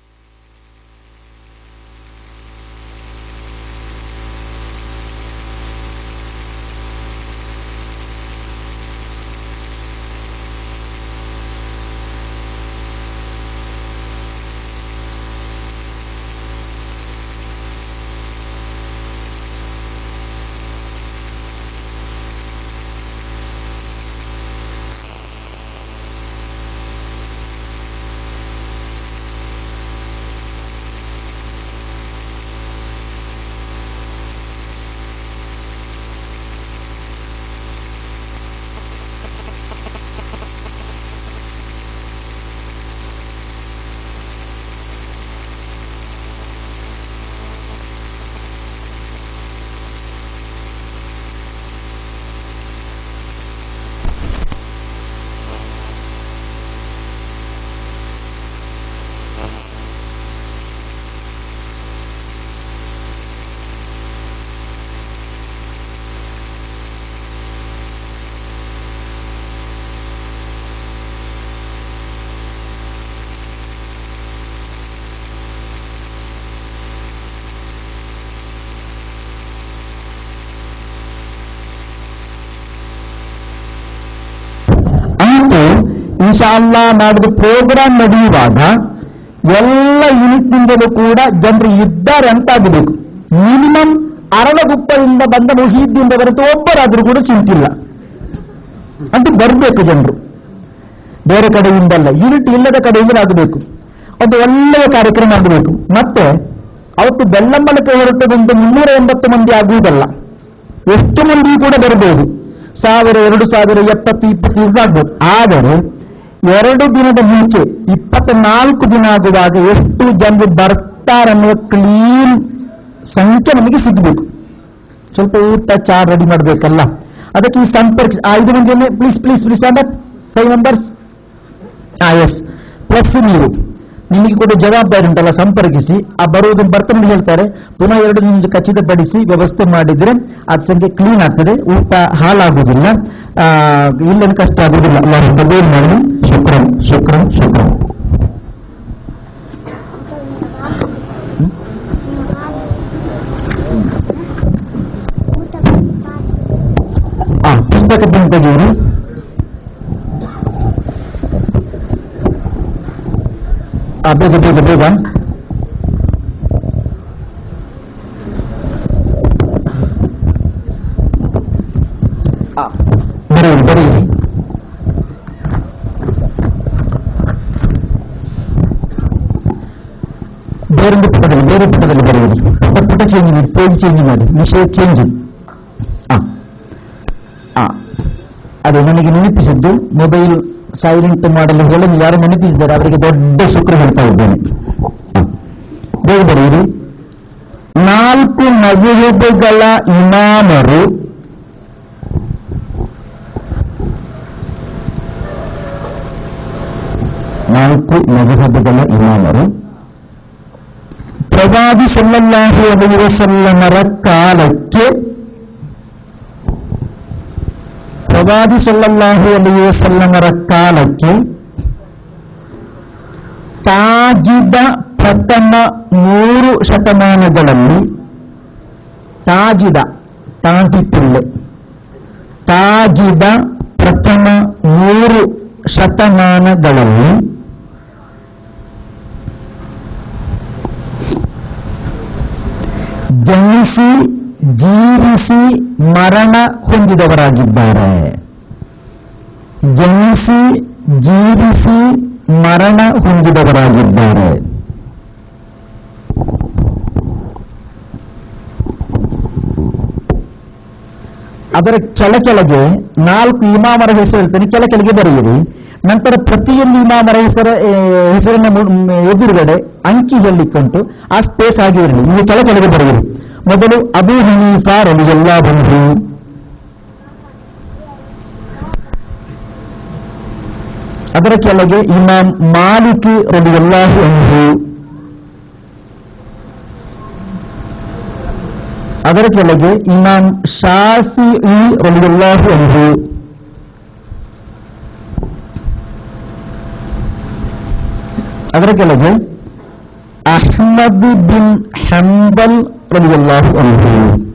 A: ಅಂತೂ ಇನ್ಶಾಲ್ಲಾ ನಾಡಿದ್ದು ಪ್ರೋಗ್ರಾಮ್ ನಡೆಯುವಾಗ ಎಲ್ಲ ಯೂನಿಟ್ನಿಂದಲೂ ಕೂಡ ಜನರು ಇದ್ದಾರೆ ಅಂತ ಆಗಬೇಕು ಮಿನಿಮಮ್ ಅರಳಗುಪ್ಪದಿಂದ ಬಂದ ಮುಹೀದ್ದಿಂದ ಹೊರತು ಒಬ್ಬರಾದ್ರೂ ಕೂಡ ಚಿಂತಿಲ್ಲ ಅಂತೂ ಬರಬೇಕು ಜನರು ಬೇರೆ ಕಡೆಯಿಂದಲ್ಲ ಯೂನಿಟ್ ಇಲ್ಲದ ಕಡೆಯಿಂದ ಆಗಬೇಕು ಒಂದು ಒಳ್ಳೆಯ ಕಾರ್ಯಕ್ರಮ ಆಗಬೇಕು ಮತ್ತೆ ಅವತ್ತು ಬೆಳ್ಳಂಬಲಕ್ಕೆ ಹೊರಟು ಬಂದು ಮುನ್ನೂರ ಎಂಬತ್ತು ಮಂದಿ ಆಗುವುದಲ್ಲ ಎಷ್ಟು ಮಂದಿ ಕೂಡ ಬರಬಹುದು ಸಾವಿರ ಎರಡು ಸಾವಿರ ಎಪ್ಪತ್ತು ಇಪ್ಪತ್ತು ಆಗ್ಬೋದು ಆದರೆ ಎರಡು ದಿನದ ಮುಂಚೆ ಇಪ್ಪತ್ನಾಲ್ಕು ದಿನ ಆಗುವಾಗ ಎಷ್ಟು ಜನರು ಬರ್ತಾರನ್ನುವ ಕ್ಲೀನ್ ಸಂಖ್ಯೆ ನಮಗೆ ಸಿಗಬೇಕು ಸ್ವಲ್ಪ ಊಟ ಚಾ ರೆಡಿ ಮಾಡಬೇಕಲ್ಲ ಅದಕ್ಕೆ ಈ ಸಂಪರ್ಕ ಆ, ಐದು ಮಂದಿ please please please stand up five members ಆ ಎಸ್ ಪ್ಲಸ್ ನೀವು ನಿಮಗೆ ಕೂಡ ಜವಾಬ್ದಾರಿ ಉಂಟಲ್ಲ ಸಂಪರ್ಕಿಸಿ ಆ ಬರುವುದನ್ನು ಬರ್ತಾನೆ ಹೇಳ್ತಾರೆ ಪುನಃ ಎರಡು ನಿಮಿಷ ಖಚಿತಪಡಿಸಿ ವ್ಯವಸ್ಥೆ ಮಾಡಿದ್ರೆ ಅದು ಸಂಖ್ಯೆ ಕ್ಲೀನ್ ಆಗ್ತದೆ ಊಟ ಹಾಳಾಗುವುದಿಲ್ಲ ಆ, ಇಲ್ಲದ ಕಷ್ಟ ಆಗುವುದಿಲ್ಲ ಅಲ್ಲಾಹ್ ಕಬೂಲ್ ಮಾಡಲಿ ಶುಕ್ರನ್ ಶುಕ್ರನ್ ಶುಕ್ರನ್ ಆ ಪುಸ್ತಕ ಪೆನ್ ತೆಗೆಯಿರಿ ಆ ಬೇಗ ಬೇಗ ಬೇಗ ಆ, ಬರೆಯಿರಿ ಬರೆಯಿರಿ ಬೇರೆ ಪುಟದಲ್ಲಿ ಬೇರೆ ಪುಟದಲ್ಲಿ ಬರೆಯಿರಿ ಪುಟ ಪುಟ ಚೇಂಜ್ ಮಾಡಿ ಪೇಜ್ ಚೇಂಜ್ ಮಾಡಿ ವಿಷಯ ಚೇಂಜ್ ಇದೆ ಆ ಆ ಅದೇ ನನಗೆ ನೆನಪಿಸಿದ್ದು ಮೊಬೈಲ್ ಸೈಲೆಂಟ್ ಮಾಡಲು ಹೇಳಲು ಯಾರು ನೆನಪಿಸಿದ್ದಾರೆ ಅವರಿಗೆ ದೊಡ್ಡ ಶುಕ್ರ ಹೇಳ್ತಾ ಇದ್ದೇನೆ ಬೇಗ ಬರೆಯಿರಿ ನಾಲ್ಕು ಮಜಹಬುಗಳ ಇಮಾಮರು ನಾಲ್ಕು ಮಜಹಬುಗಳ ಇಮಾಮರು ಪ್ರವಾದಿ ಸಲ್ಲಲ್ಲಾಹು ಅಲೈಹಿ ವಸಲ್ಲಮರ ಕಾಲಕ್ಕೆ ಪ್ರವಾದಿ ಸಲ್ಲಲ್ಲಾಹು ಅಲೈಹಿ ವಸಲ್ಲಮರ ಕಾಲಕ್ಕೆ ತಾಗಿದ ಪ್ರಥಮ ಮೂರು ಶತಮಾನಗಳಲ್ಲಿ ತಾಗಿದ ತಾಗಿಪಿಳ್ಳೆ ತಾಗಿದ ಪ್ರಥಮ ಮೂರು ಶತಮಾನಗಳಲ್ಲಿ ಜನಿಸಿ ಜೀವಿಸಿ ಮರಣ ಹೊಂದಿದವರಾಗಿದ್ದಾರೆ ಜನಿಸಿ ಜೀವಿಸಿ ಮರಣ ಹೊಂದಿದವರಾಗಿದ್ದಾರೆ ಅದರ ಕೆಳ ಕೆಳಗೆ ನಾಲ್ಕು ಇಮಾಮರ ಹೆಸರು ಹೇಳ್ತೇನೆ ಕೆಳ ಕೆಳಗೆ ಬರೆಯಿರಿ ನಂತರ ಪ್ರತಿಯೊಂದು ಇಮಾಮರ ಹೆಸರ ಆ, ಹೆಸರಿನ ಮು- ಮ್, ಎದುರುಗಡೆ ಅಂಕಿ ಹೇಳಲಿಕ್ಕುಂಟು ಆ ಸ್ಪೇಸ್ ಆಗಿ ಇರಲಿ ನೀವು ಕೆಳ ಕೆಳಗೆ ಬರೆಯಿರಿ ಮೊದಲು ಅಬು ಹನೀಫಾ ರಲಿಯಲ್ಲಾ ಬಂದ್ರು ಅದರ ಕೆಳಗೆ ಇಮಾಮ್ ಮಾಲಿಕ್ ರಲಿಯಲ್ಲಾಹು ಅಂಹು ಅದರ ಕೆಳಗೆ ಇಮಾಮ್ ಶಾಫಿ ರಲಿಯಲ್ಲಾಹು ಅಂಹು ಅದರ ಕೆಳಗೆ ಅಹ್ಮದ್ ಬಿನ್ ಹಂಬಲ್ ರಲಿಯಲ್ಲಾಹು ಅಂಹು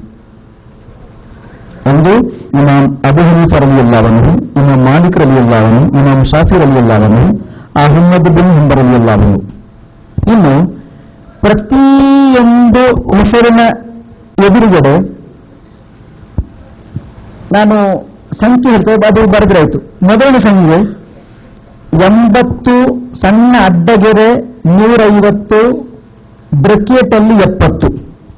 A: ಒಂದು ಇಮಾಮ್ ಅಬು ಹನೀಫ ರಲಿಯಲ್ಲಾಹು ಇಮಾಮ್ ಮಾಲಿಕ್ ರಲಿಯಲ್ಲಾಹು ಇಮಾಮ್ ಶಾಫಿ ರಲಿಯಲ್ಲಾಹು ಅಹ್ಮದ್ ಬಿನ್ ಹಂಬಲ್ ರಲಿಯಲ್ಲಾಹು ಇನ್ನು ಪ್ರತಿಯೊಂದು ಹೆಸರಿನ ಎದುರುಗಡೆ ನಾನು ಸಂಖ್ಯೆ ಹೇಳ್ತೇವೆ ಅದು ಬರೆದ್ರೆ ಆಯ್ತು ಮೊದಲನೇ ಸಂಖ್ಯೆ ಎಂಬತ್ತು ಸಣ್ಣ ಅಡ್ಡಗೆರೆ ನೂರೈವತ್ತು ಬ್ರಕೆಟ್ ಅಲ್ಲಿ ಎಪ್ಪತ್ತು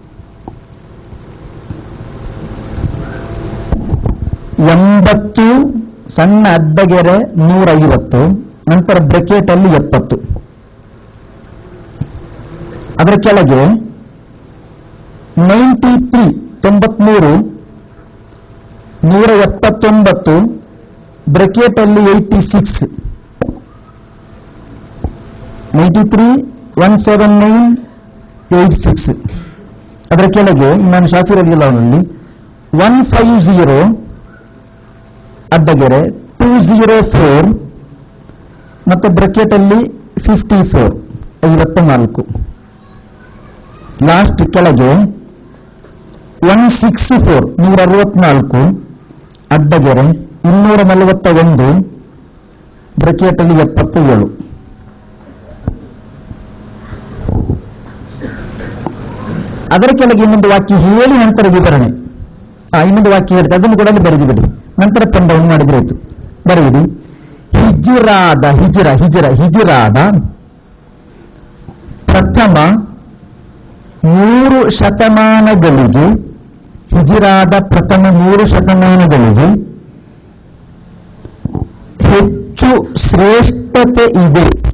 A: ಎಂಬತ್ತು ಸಣ್ಣ ಅಡ್ಡಗೆರೆ ನೂರೈವತ್ತು ನಂತರ ಬ್ರಕೆಟ್ ಅಲ್ಲಿ ಎಪ್ಪತ್ತು ಅದರ ಕೆಳಗೆ ನೈಂಟಿ ತ್ರೀ ತೊಂಬತ್ಮೂರು ನೂರ ಎಪ್ಪತ್ತೊಂಬತ್ತು ಬ್ರಕೆಟ್ ಅಲ್ಲಿ eighty six ninety three one seven nine eight six ಅದರ ಕೆಳಗೆ ನಾನು ಶಾಫಿ ರಲಿಯಲ್ಲವನಲ್ಲಿ ಒನ್ ಫೈವ್ ಝೀರೋ ಅಡ್ಡಗೆರೆ ಟೂ ಝೀರೋ ಫೋರ್ ಮತ್ತು ಬ್ರಕೆಟ್ ಅಲ್ಲಿ ಫಿಫ್ಟಿ ಫೋರ್ ಐವತ್ತ ನಾಲ್ಕು ಲಾಸ್ಟ್ ಕೆಳಗೆ ಒನ್ ಸಿಕ್ಸ್ ಫೋರ್ ನೂರ ಅರವತ್ನಾಲ್ಕು ಅಡ್ಡಗೆರೆ ಇನ್ನೂರ ನಲವತ್ತ ಒಂದು ಬ್ರಕೆಟ್ ಅಲ್ಲಿ ಎಪ್ಪತ್ತ ಏಳು ಅದರ ಕೆಳಗೆ ಇನ್ನೊಂದು ವಾಕ್ಯ ಹೇಳಿ ನಂತರ ವಿವರಣೆ ಆ ಇನ್ನೊಂದು ವಾಕ್ಯ ಹೇಳ್ತೆ ಅದನ್ನು ಕೂಡ ಅಲ್ಲಿ ಬರೆದು ಬಿಡಿ ನಂತರ ಪೆನ್ ಡೌನ್ ಮಾಡಿದ್ರೆ ಆಯ್ತು ಬರೆಯಿರಿ ಹಿಜಿರಾದ ಹಿಜಿರ ಹಿಜಿರ ಹಿಜಿರಾದ ಪ್ರಥಮ ಮೂರು ಶತಮಾನಗಳಿಗೆ ಹಿಜಿರಾದ ಪ್ರಥಮ ಮೂರು ಶತಮಾನಗಳಿಗೆ ಹೆಚ್ಚು ಶ್ರೇಷ್ಠತೆ ಇದೆ